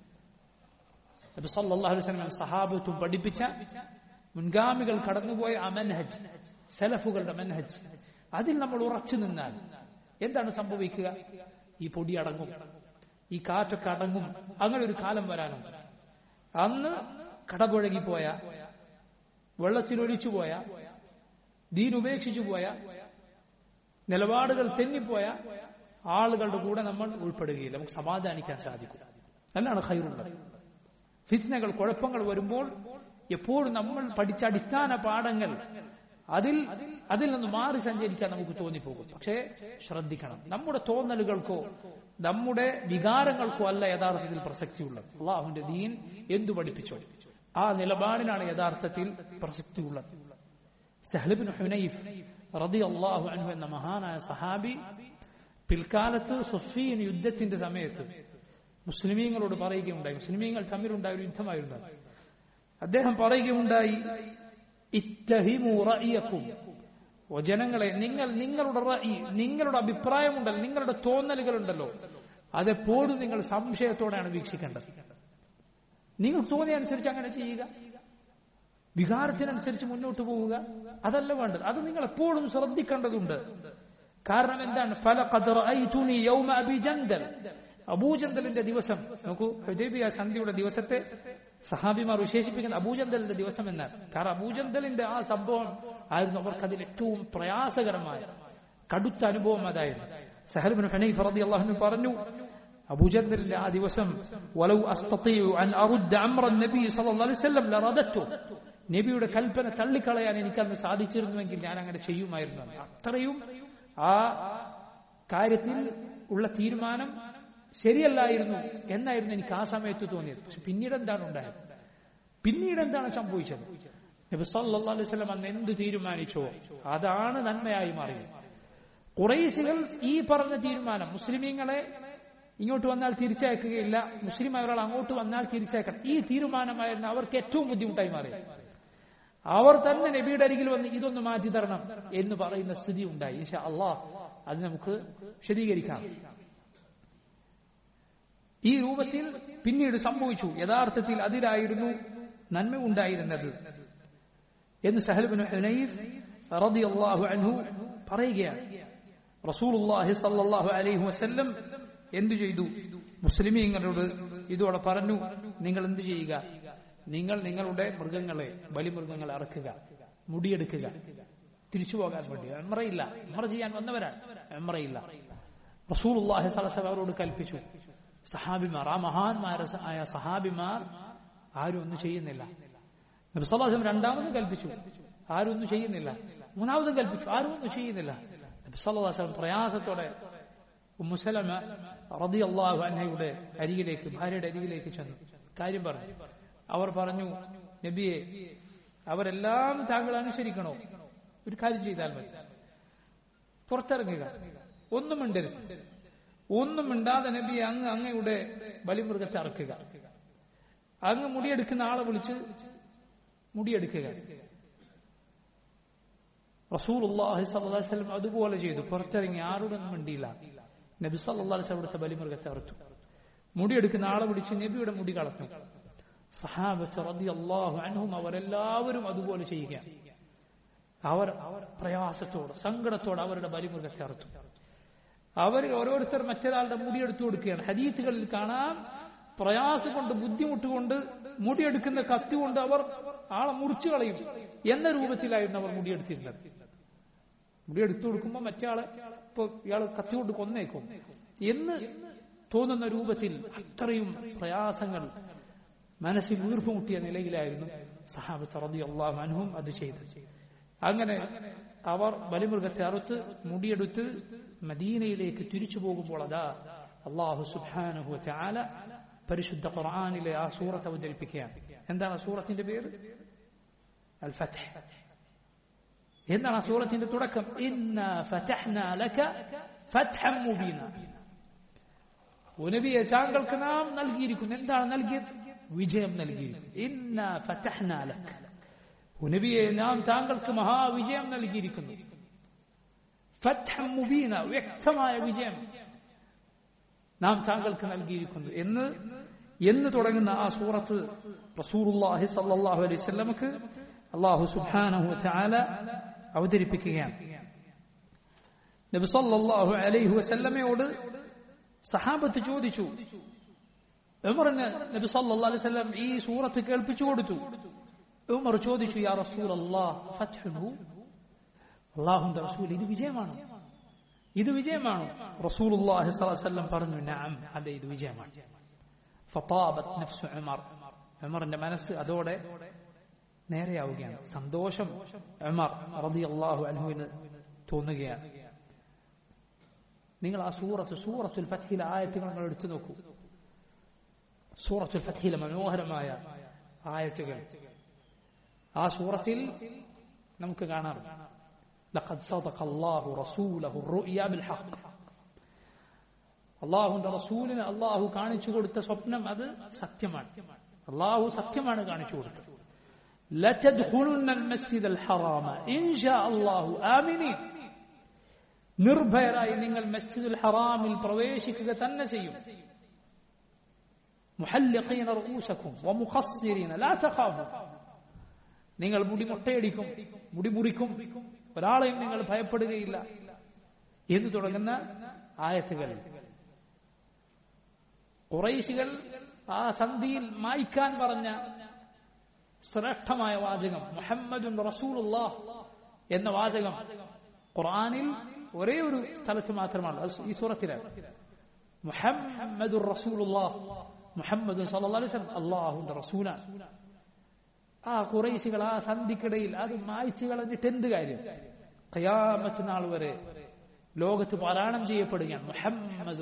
നബി സല്ലല്ലാഹു അലൈഹി വസല്ലം സഹാബത്തും പഠിപ്പിച്ച മുൻഗാമികൾ കടന്നുപോയ ആ മൻഹജ് സലഫുകളുടെ മൻഹജ് അതിൽ നമ്മൾ ഉറച്ചു നിന്നാൽ എന്താണ് സംഭവിക്കുക ഈ പൊടി അടങ്ങും ഈ കാറ്റൊക്കെ അടങ്ങും അങ്ങനെ ഒരു കാലം വരാനും അന്ന് കടപുഴകിപ്പോയ വെള്ളത്തിലൊലിച്ചു പോയ ദീൻ ഉപേക്ഷിച്ചു പോയ നിലപാടുകൾ തെന്നിപ്പോയ ആളുകളുടെ കൂടെ നമ്മൾ ഉൾപ്പെടുകയില്ല നമുക്ക് സമാധാനിക്കാൻ സാധിക്കും അല്ലാണ് ഖൈറുള്ളത് ഫിത്നകൾ കുഴപ്പങ്ങൾ വരുമ്പോൾ എപ്പോഴും നമ്മൾ പഠിച്ച അടിസ്ഥാന പാഠങ്ങൾ അതിൽ അതിൽ നിന്ന് മാറി സഞ്ചരിക്കാൻ നമുക്ക് തോന്നിപ്പോകും പക്ഷേ ശ്രദ്ധിക്കണം നമ്മുടെ തോന്നലുകൾക്കോ നമ്മുടെ വികാരങ്ങൾക്കോ അല്ല യഥാർത്ഥത്തിൽ പ്രസക്തിയുള്ളത് അള്ളാഹുവിന്റെ ദീൻ എന്തു പഠിപ്പിച്ചോ ആ നിലപാടിനാണ് യഥാർത്ഥത്തിൽ പ്രസക്തിയുള്ളത് സഹ്ലബിൻ ഹുനൈഫ് റതി അള്ളാഹു അൻഹു എന്ന മഹാനായ സഹാബി പിൽക്കാലത്ത് സുഫീൻ യുദ്ധത്തിന്റെ സമയത്ത് മുസ്ലിമീങ്ങളോട് പറയുകയുണ്ടായി മുസ്ലിമീങ്ങൾ തമ്മിലുണ്ടായ ഒരു യുദ്ധമായിരുന്നു അദ്ദേഹം പറയുകയുണ്ടായി ഇത്തഹിമു റഅയക്കും ഓ ജനങ്ങളെ നിങ്ങൾ നിങ്ങളുടെ റഅയി നിങ്ങളുടെ അഭിപ്രായമുണ്ടല്ലോ നിങ്ങളുടെ തോന്നലുകളുണ്ടല്ലോ അതെപ്പോഴും നിങ്ങൾ സംശയത്തോടെയാണ് വീക്ഷിക്കേണ്ടത് നിങ്ങൾ തോന്നിയ അനുസരിച്ച് അങ്ങനെ ചെയ്യുക വികാരത്തിനനുസരിച്ച് മുന്നോട്ട് പോവുക അതല്ല വേണ്ടത് അത് നിങ്ങൾ എപ്പോഴും ശ്രദ്ധിക്കേണ്ടതുണ്ട് കാരണം എന്താണ് ഫല യൗമ അബിജന്തൽ അബൂജന്തലിന്റെ ദിവസം നോക്കൂ ഹുദൈബിയ സന്ധിയുടെ ദിവസത്തെ സഹാബിമാർ വിശേഷിപ്പിക്കുന്ന അബൂജന്തലിന്റെ ദിവസം എന്നാണ് കാരണം അബൂജന്തലിന്റെ ആ സംഭവം ആയിരുന്നു അവർക്ക് അതിൽ ഏറ്റവും പ്രയാസകരമായ കടുത്ത അനുഭവം അതായിരുന്നു സഹൽബിൻ ഹനീഫ് റതി അള്ളാഹു പറഞ്ഞു അബൂജന്തലിന്റെ ആ ദിവസം വലൗ അസ്തത്തിയു അൻ അറുദ്ദ അംറ നബി സല്ലല്ലാഹു അലൈഹി വസല്ലം ലറദത്തു നബിയുടെ കൽപ്പന തള്ളിക്കളയാൻ എനിക്കന്ന് സാധിച്ചിരുന്നുവെങ്കിൽ ഞാൻ അങ്ങനെ ചെയ്യുമായിരുന്നു അത്രയും ആ കാര്യത്തിൽ ഉള്ള തീരുമാനം ശരിയല്ലായിരുന്നു എന്നായിരുന്നു എനിക്ക് ആ സമയത്ത് തോന്നിയത് പക്ഷെ പിന്നീട് എന്താണ് ഉണ്ടായത് പിന്നീട് എന്താണ് സംഭവിച്ചത് നബി സല്ലല്ലാഹു അലൈഹി വസല്ലം അന്ന് എന്ത് തീരുമാനിച്ചോ അതാണ് നന്മയായി മാറിയത് കുറേശികൾ ഈ പറഞ്ഞ തീരുമാനം മുസ്ലിമീങ്ങളെ ഇങ്ങോട്ട് വന്നാൽ തിരിച്ചയക്കുകയില്ല മുസ്ലിം ഒരാൾ അങ്ങോട്ട് വന്നാൽ തിരിച്ചയക്കണം ഈ തീരുമാനമായിരുന്നു അവർക്ക് ഏറ്റവും ബുദ്ധിമുട്ടായി മാറി അവർ തന്നെ നബിയുടെ അരികിൽ വന്ന് ഇതൊന്ന് മാറ്റി തരണം എന്ന് പറയുന്ന സ്ഥിതി ഉണ്ടായി ഇൻഷാ അള്ളാഹ് അത് നമുക്ക് വിശദീകരിക്കാം ഈ രൂപത്തിൽ പിന്നീട് സംഭവിച്ചു യഥാർത്ഥത്തിൽ അതിലായിരുന്നു നന്മ ഉണ്ടായിരുന്നത് എന്ന് സഹൽബിൻ ഹുനൈഫ് റളിയല്ലാഹു അൻഹു പറയുകയാണ് റസൂലുള്ളാഹി സ്വല്ലല്ലാഹു അലൈഹി വസല്ലം എന്തു ചെയ്തു മുസ്ലിമീങ്ങളോട് ഇതോടെ പറഞ്ഞു നിങ്ങൾ എന്തു ചെയ്യുക നിങ്ങൾ നിങ്ങളുടെ മൃഗങ്ങളെ ബലിമൃഗങ്ങളെ അറക്കുക മുടിയെടുക്കുക തിരിച്ചു പോകാൻ വേണ്ടി എമ്രയില്ല എമ്ര ചെയ്യാൻ വന്നവരാണ് എമ്രയില്ല റസൂലുള്ളാഹി സ്വല്ലല്ലാഹു അവരോട് കൽപ്പിച്ചു സഹാബിമാർ ആ മഹാന്മാര ആയ സഹാബിമാർ ആരും ഒന്നും ചെയ്യുന്നില്ല നബിസ്വലാസം രണ്ടാമതും കൽപ്പിച്ചു ആരും ഒന്നും ചെയ്യുന്നില്ല മൂന്നാമതും കൽപ്പിച്ചു ആരും ഒന്നും ചെയ്യുന്നില്ല നബിസ്വലാസം പ്രയാസത്തോടെ മുസലമ റതി അള്ളാഹു അന്നയുടെ അരികിലേക്ക് ഭാര്യയുടെ അരികിലേക്ക് ചെന്നു കാര്യം പറഞ്ഞു അവർ പറഞ്ഞു നബിയെ അവരെല്ലാം താങ്കൾ അനുസരിക്കണോ ഒരു കാര്യം ചെയ്താൽ മതി പുറത്തിറങ്ങുക ഒന്നും മിണ്ടരുത് ഒന്നും മിണ്ടാതെ നബിയെ അങ്ങ് അങ്ങയുടെ ബലിമൃഗത്തെ അറക്കുക അങ്ങ് മുടിയെടുക്കുന്ന ആളെ വിളിച്ച് മുടിയെടുക്കുക റസൂൽ അള്ളാഹി സല്ലാസ്ലം അതുപോലെ ചെയ്തു പുറത്തിറങ്ങി ആരോടൊന്നും മിണ്ടിയില്ല നബി സല്ലാസ് അവിടുത്തെ ബലിമൃഗത്തെ അറുത്തു മുടിയെടുക്കുന്ന ആളെ വിളിച്ച് നബിയുടെ മുടി കളഞ്ഞു സഹാബത്ത് റതി അള്ളാഹു അൻഹും അവരെല്ലാവരും അതുപോലെ ചെയ്യുക അവർ അവർ പ്രയാസത്തോട് സങ്കടത്തോടെ അവരുടെ ബലിമൃഗത്തെ അറുത്തു അവർ ഓരോരുത്തർ മറ്റൊരാളുടെ മുടിയെടുത്തു കൊടുക്കുകയാണ് ഹദീത്തുകളിൽ കാണാം പ്രയാസം കൊണ്ട് ബുദ്ധിമുട്ട് കൊണ്ട് മുടിയെടുക്കുന്ന കത്തി കൊണ്ട് അവർ ആളെ മുറിച്ചു കളയും എന്ന രൂപത്തിലായിരുന്നു അവർ മുടിയെടുത്തിരുന്നത് മുടിയെടുത്തു കൊടുക്കുമ്പോൾ മറ്റേ ആളെ ഇപ്പൊ ഇയാൾ കത്തി കൊണ്ട് കൊന്നേക്കും എന്ന് തോന്നുന്ന രൂപത്തിൽ അത്രയും പ്രയാസങ്ങൾ മനസ്സിൽ വീർപ്പുമുട്ടിയ നിലയിലായിരുന്നു സഹാബത്ത് റതി അള്ളാഹു അനുവും അത് ചെയ്തത് അങ്ങനെ അവർ ബലിമൃഗത്തെ അറുത്ത് മുടിയെടുത്ത് മദീനയിലേക്ക് തിരിച്ചു പോകുമ്പോൾ അതാ അള്ളാഹു സുബാനുഹു ചാല പരിശുദ്ധ ഖുർആാനിലെ ആ സൂറത്ത് അവതരിപ്പിക്കുകയാണ് എന്താണ് ആ സൂറത്തിന്റെ പേര് അൽ ഫത്ഹ് എന്താണ് ആ സൂറത്തിന്റെ തുടക്കം ഇന്ന ഫതഹ്ന ലക ഫത്ഹം മുബീന നബിയെ താങ്കൾക്ക് നാം നൽകിയിരിക്കുന്നു എന്താണ് നൽകിയത് വിജയം നൽകിയിരിക്കുന്നു ഇന്ന ഫതഹ്ന ലക നബിയെ നാം താങ്കൾക്ക് മഹാവിജയം നൽകിയിരിക്കുന്നു ഫത്ഹം മുബീന വ്യക്തമായ വിജയം നാം താങ്കൾക്ക് നൽകിയിരിക്കുന്നു എന്ന് എന്ന് തുടങ്ങുന്ന ആ സൂറത്ത് റസൂറുല്ലാഹി സല്ലാഹു അലൈഹി സ്വലമക്ക് അള്ളാഹു സുബാനഹു ചാല അവതരിപ്പിക്കുകയാണ് നബി സല്ലാഹു അലൈഹി വസല്ലമയോട് സഹാബത്ത് ചോദിച്ചു ഉമറിന് നബി സല്ലാ അലൈഹി സ്വലം ഈ സൂറത്ത് കേൾപ്പിച്ചു കൊടുത്തു ഉമർ ചോദിച്ചു യാ റസൂൽ അള്ളാഹു അള്ളാഹുന്റെ റസൂൽ ഇത് വിജയമാണോ ഇത് വിജയമാണോ റസൂലുള്ളാഹി സ്വല്ലല്ലാഹു അലൈഹി വസല്ലം പറഞ്ഞു നഅം അതെ ഇത് വിജയമാണ് ഫതാബത് നഫ്സു ഉമർ ഉമറിന്റെ മനസ്സ് അതോടെ നേരെയാവുകയാണ് സന്തോഷം ഉമർ റളിയല്ലാഹു അൻഹുവിന് തോന്നുകയാണ് നിങ്ങൾ ആ സൂറത്ത് സൂറത്തുൽ ഫത്ഹിലെ ആയത്തുകൾ നിങ്ങൾ എടുത്തു നോക്കൂ സൂറത്തുൽ ഫത്ഹിലെ മനോഹരമായ ആയത്തുകൾ ആ സൂറത്തിൽ നമുക്ക് കാണാം لقد صدق الله رسوله الرؤيا بالحق അള്ളാഹുന്റെ റസൂലിന് അള്ളാഹു കാണിച്ചു കൊടുത്ത സ്വപ്നം അത് സത്യമാണ് അള്ളാഹു സത്യമാണ് കാണിച്ചു കൊടുത്തത് لتدخلن المسجد الحرام إن شاء الله آمنين നിർഭയരായി നിങ്ങൾ മസ്ജിദുൽ ഹറാമിൽ പ്രവേശിക്കുക തന്നെ ചെയ്യും മുഹല്ലിഖീന റഊസക്കും വമുഖസ്സിരീന ലാ തഖാഫു നിങ്ങൾ മുടി മുട്ടയടിക്കും മുടി മുറിക്കും ഒരാളെയും നിങ്ങൾ ഭയപ്പെടുകയില്ല എന്ന് തുടങ്ങുന്ന ആയത്തുകൾ കുറൈശികൾ ആ സന്ധിയിൽ മായ്ക്കാൻ പറഞ്ഞ ശ്രേഷ്ഠമായ വാചകം മുഹമ്മദുൻ റസൂലുള്ള എന്ന വാചകം ഖുർആനിൽ ഒരേ ഒരു സ്ഥലത്ത് മാത്രമാണ് ഈ സൂറത്തിലാണ് മുഹമ്മദുർ റസൂലുള്ള മുഹമ്മദ് സല്ലല്ലാഹു അലൈഹി വസല്ലം അല്ലാഹുവിന്റെ റസൂലാണ് ആ കുറേശികൾ ആ സന്ധിക്കിടയിൽ അത് മായ്ച്ചു കളഞ്ഞിട്ട് എന്ത് കാര്യം കയാമത്ത് നാൾ വരെ ലോകത്ത് പാരായണം ചെയ്യപ്പെടുകയാണ് മുഹമ്മദ്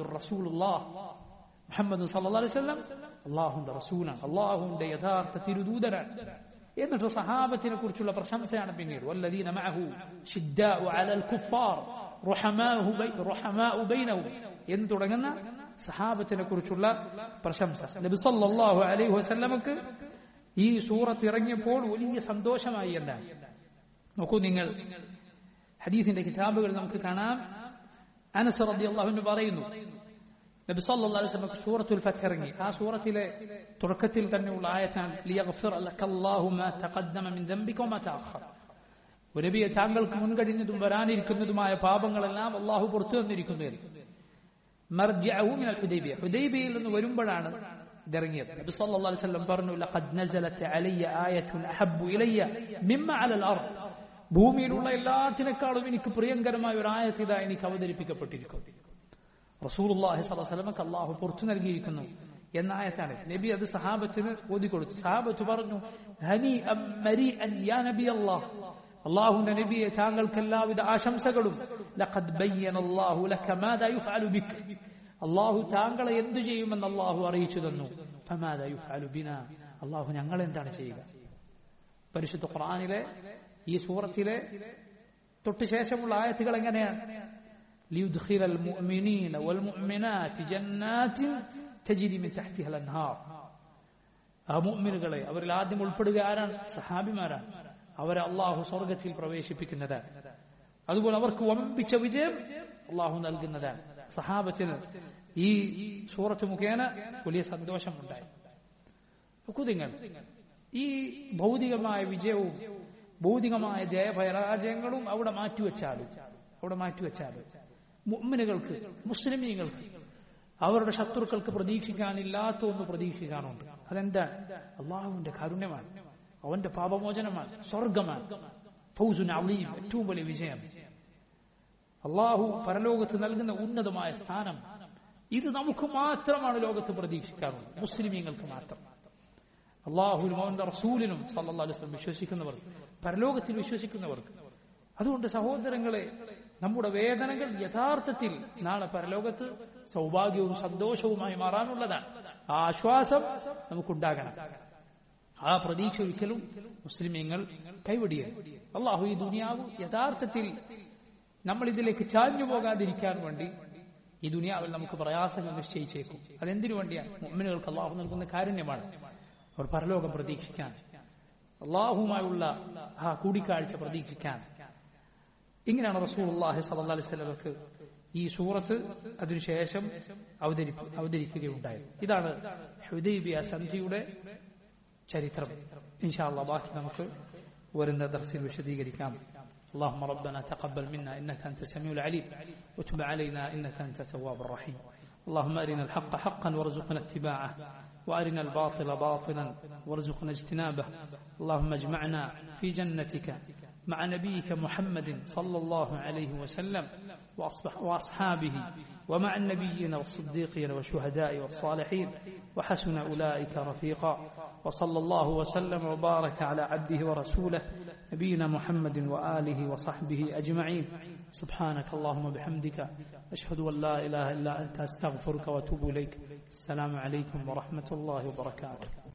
മുഹമ്മദ് സല്ലല്ലാഹു അലൈഹി വസല്ലം അള്ളാഹുന്റെ റസൂലാണ് അള്ളാഹുവിന്റെ യഥാർത്ഥ തിരുദൂതരാണ് എന്നിട്ട് സഹാബത്തിനെ കുറിച്ചുള്ള പ്രശംസയാണ് പിന്നീട് വല്ലദീന മഅഹു ഷിദ്ദാഉ അലൽ കുഫാർ റുഹമാഉ ബൈ റുഹമാഉ ബൈനഹും എന്ന് തുടങ്ങുന്ന സഹാബത്തിനെ കുറിച്ചുള്ള പ്രശംസ നബി സല്ലല്ലാഹു അലൈഹി വസല്ലമക്ക് ഈ സൂറത്ത് ഇറങ്ങിയപ്പോൾ വലിയ സന്തോഷമായി എന്താണ് നോക്കൂ നിങ്ങൾ ഹദീസിന്റെ കിതാബുകൾ നമുക്ക് കാണാം അനസ് റളിയല്ലാഹു അൻഹു പറയുന്നു നബി സല്ലല്ലാഹു അലൈഹി വസല്ലം സൂറത്തുൽ ഫത്ത് ഇറങ്ങി ആ സൂറത്തിലെ തുടക്കത്തിൽ തന്നെയുള്ള ആയത്താണ് ലിയഗ്ഫിർ ലക്കല്ലാഹു മാ തഖദ്ദമ മിൻ ദംബിക വമാ തഅഖർ നബിയെ താങ്കൾക്ക് മുൻകഴിഞ്ഞതും വരാനിരിക്കുന്നതുമായ പാപങ്ങളെല്ലാം അള്ളാഹു പുറത്തു തന്നിരിക്കുന്നു മർജിഅഹു മിനൽ ഹുദൈബിയ ഹുദൈബിയയിൽ നിന്ന് വരുമ്പോഴാണ് ഇതിറങ്ങിയത് നബി സല്ലല്ലാഹു അലൈഹി വസല്ലം പറഞ്ഞു ലഖദ് നസലത് അലയ്യ ആയത്തുൻ അഹബ്ബു ഇലയ്യ മിമ്മ അലൽ അർദ് ഭൂമിയിലുള്ള എല്ലാത്തിനേക്കാളും എനിക്ക് പ്രിയങ്കരമായ ഒരു ആയത്ത് ഇതാ എനിക്ക് അവതരിപ്പിക്കപ്പെട്ടിരിക്കുന്നു റസൂലുള്ളാഹി സ്വല്ലല്ലാഹു അലൈഹി വസല്ലമക്ക് അല്ലാഹു പുറത്തു നൽകിയിരിക്കുന്നു എന്ന ആയത്താണ് നബി അത് സഹാബത്തിന് ഓതിക്കൊടുത്തു സഹാബത്ത് പറഞ്ഞു ഹനി മരി യാ നബി അല്ലാഹ് അള്ളാഹുന്റെ നബിയെ താങ്കൾക്ക് എല്ലാവിധ ആശംസകളും ലഖദ് ബയ്യന അല്ലാഹു ലക മാദാ യുഫഅലു ബിക് അള്ളാഹു താങ്കളെ എന്തു ചെയ്യുമെന്ന് അള്ളാഹു അറിയിച്ചു തന്നു ഫമാദാ യുഫഅലു ബിനാ അള്ളാഹു ഞങ്ങൾ എന്താണ് ചെയ്യുക പരിശുദ്ധ ഖുർആനിലെ ഈ സൂറത്തിലെ തൊട്ട് ശേഷമുള്ള ആയത്തുകൾ എങ്ങനെയാണ് ليدخل المؤمنين والمؤمنات جنات تجري من تحتها الانهار ആ മുഅ്മിനുകളെ അവരിൽ ആദ്യം ഉൾപ്പെടുക ആരാണ് സഹാബിമാരാണ് അവരെ അള്ളാഹു സ്വർഗത്തിൽ പ്രവേശിപ്പിക്കുന്നതാണ് അതുപോലെ അവർക്ക് വമ്പിച്ച വിജയം അള്ളാഹു നൽകുന്നതാണ് സഹാബത്തിന് ഈ സൂറത്ത് മുഖേന വലിയ സന്തോഷമുണ്ടായി കുതിങ്ങൾ ഈ ഭൗതികമായ വിജയവും ഭൗതികമായ ജയപരാജയങ്ങളും അവിടെ മാറ്റിവെച്ചാലും അവിടെ മാറ്റിവെച്ചാലും മുഅ്മിനുകൾക്ക് മുസ്ലിമീങ്ങൾക്ക് അവരുടെ ശത്രുക്കൾക്ക് പ്രതീക്ഷിക്കാനില്ലാത്ത ഒന്ന് പ്രതീക്ഷിക്കാനുണ്ട് അതെന്താ അള്ളാഹുവിന്റെ കാരുണ്യമാണ് അവന്റെ പാപമോചനമാണ് സ്വർഗമാണ് ഫൗസുൻ അലീം ഏറ്റവും വലിയ വിജയം അള്ളാഹു പരലോകത്ത് നൽകുന്ന ഉന്നതമായ സ്ഥാനം ഇത് നമുക്ക് മാത്രമാണ് ലോകത്ത് പ്രതീക്ഷിക്കാറുള്ളത് മുസ്ലിമീങ്ങൾക്ക് മാത്രം അള്ളാഹുലും അവന്റെ റസൂലിനും സല്ലാ അലുസ്ലം വിശ്വസിക്കുന്നവർക്ക് പരലോകത്തിൽ വിശ്വസിക്കുന്നവർക്ക് അതുകൊണ്ട് സഹോദരങ്ങളെ നമ്മുടെ വേദനകൾ യഥാർത്ഥത്തിൽ നാളെ പരലോകത്ത് സൗഭാഗ്യവും സന്തോഷവുമായി മാറാനുള്ളതാണ് ആ ആശ്വാസം നമുക്കുണ്ടാകണം ആ പ്രതീക്ഷ ഒരിക്കലും മുസ്ലിമീങ്ങൾ കൈവടിയരുത് അള്ളാഹു ഈ ദുനിയാവ് യഥാർത്ഥത്തിൽ നമ്മൾ ഇതിലേക്ക് ചാഞ്ഞു പോകാതിരിക്കാൻ വേണ്ടി ഈ ദുനിയാവിൽ നമുക്ക് പ്രയാസങ്ങൾ നിശ്ചയിച്ചേക്കും അതെന്തിനു വേണ്ടിയാണ് മുമ്മിനുകൾക്ക് അള്ളാഹു നൽകുന്ന കാരുണ്യമാണ് അവർ പരലോകം പ്രതീക്ഷിക്കാൻ അള്ളാഹുമായുള്ള ആ കൂടിക്കാഴ്ച പ്രതീക്ഷിക്കാൻ ഇങ്ങനെയാണ് റസൂൽ അള്ളാഹി സല്ലാ അലൈഹി സ്വലമക്ക് ഈ സൂറത്ത് അതിനുശേഷം അവതരിക്കുകയുണ്ടായത് ഇതാണ് ഹുദൈബിയ സന്ധിയുടെ ചരിത്രം ഇൻഷാല്ല ബാക്കി നമുക്ക് വരുന്ന ദർസിൽ വിശദീകരിക്കാം اللهم ربنا تقبل منا إنك أنت السميع العليم وتب علينا إنك أنت التواب الرحيم اللهم أرنا الحق حقا وارزقنا اتباعه وأرنا الباطل باطلا وارزقنا اجتنابه اللهم اجمعنا في جنتك مع نبيك محمد صلى الله عليه وسلم وأصحابه ومع النبيين والصديقين والشهداء والصالحين وحسن أولئك رفيقا وصلى الله وسلم وبارك على عبده ورسوله نبينا محمد وآله وصحبه أجمعين سبحانك اللهم بحمدك أشهد أن لا إله إلا أنت أستغفرك وأتوب إليك السلام عليكم ورحمة الله وبركاته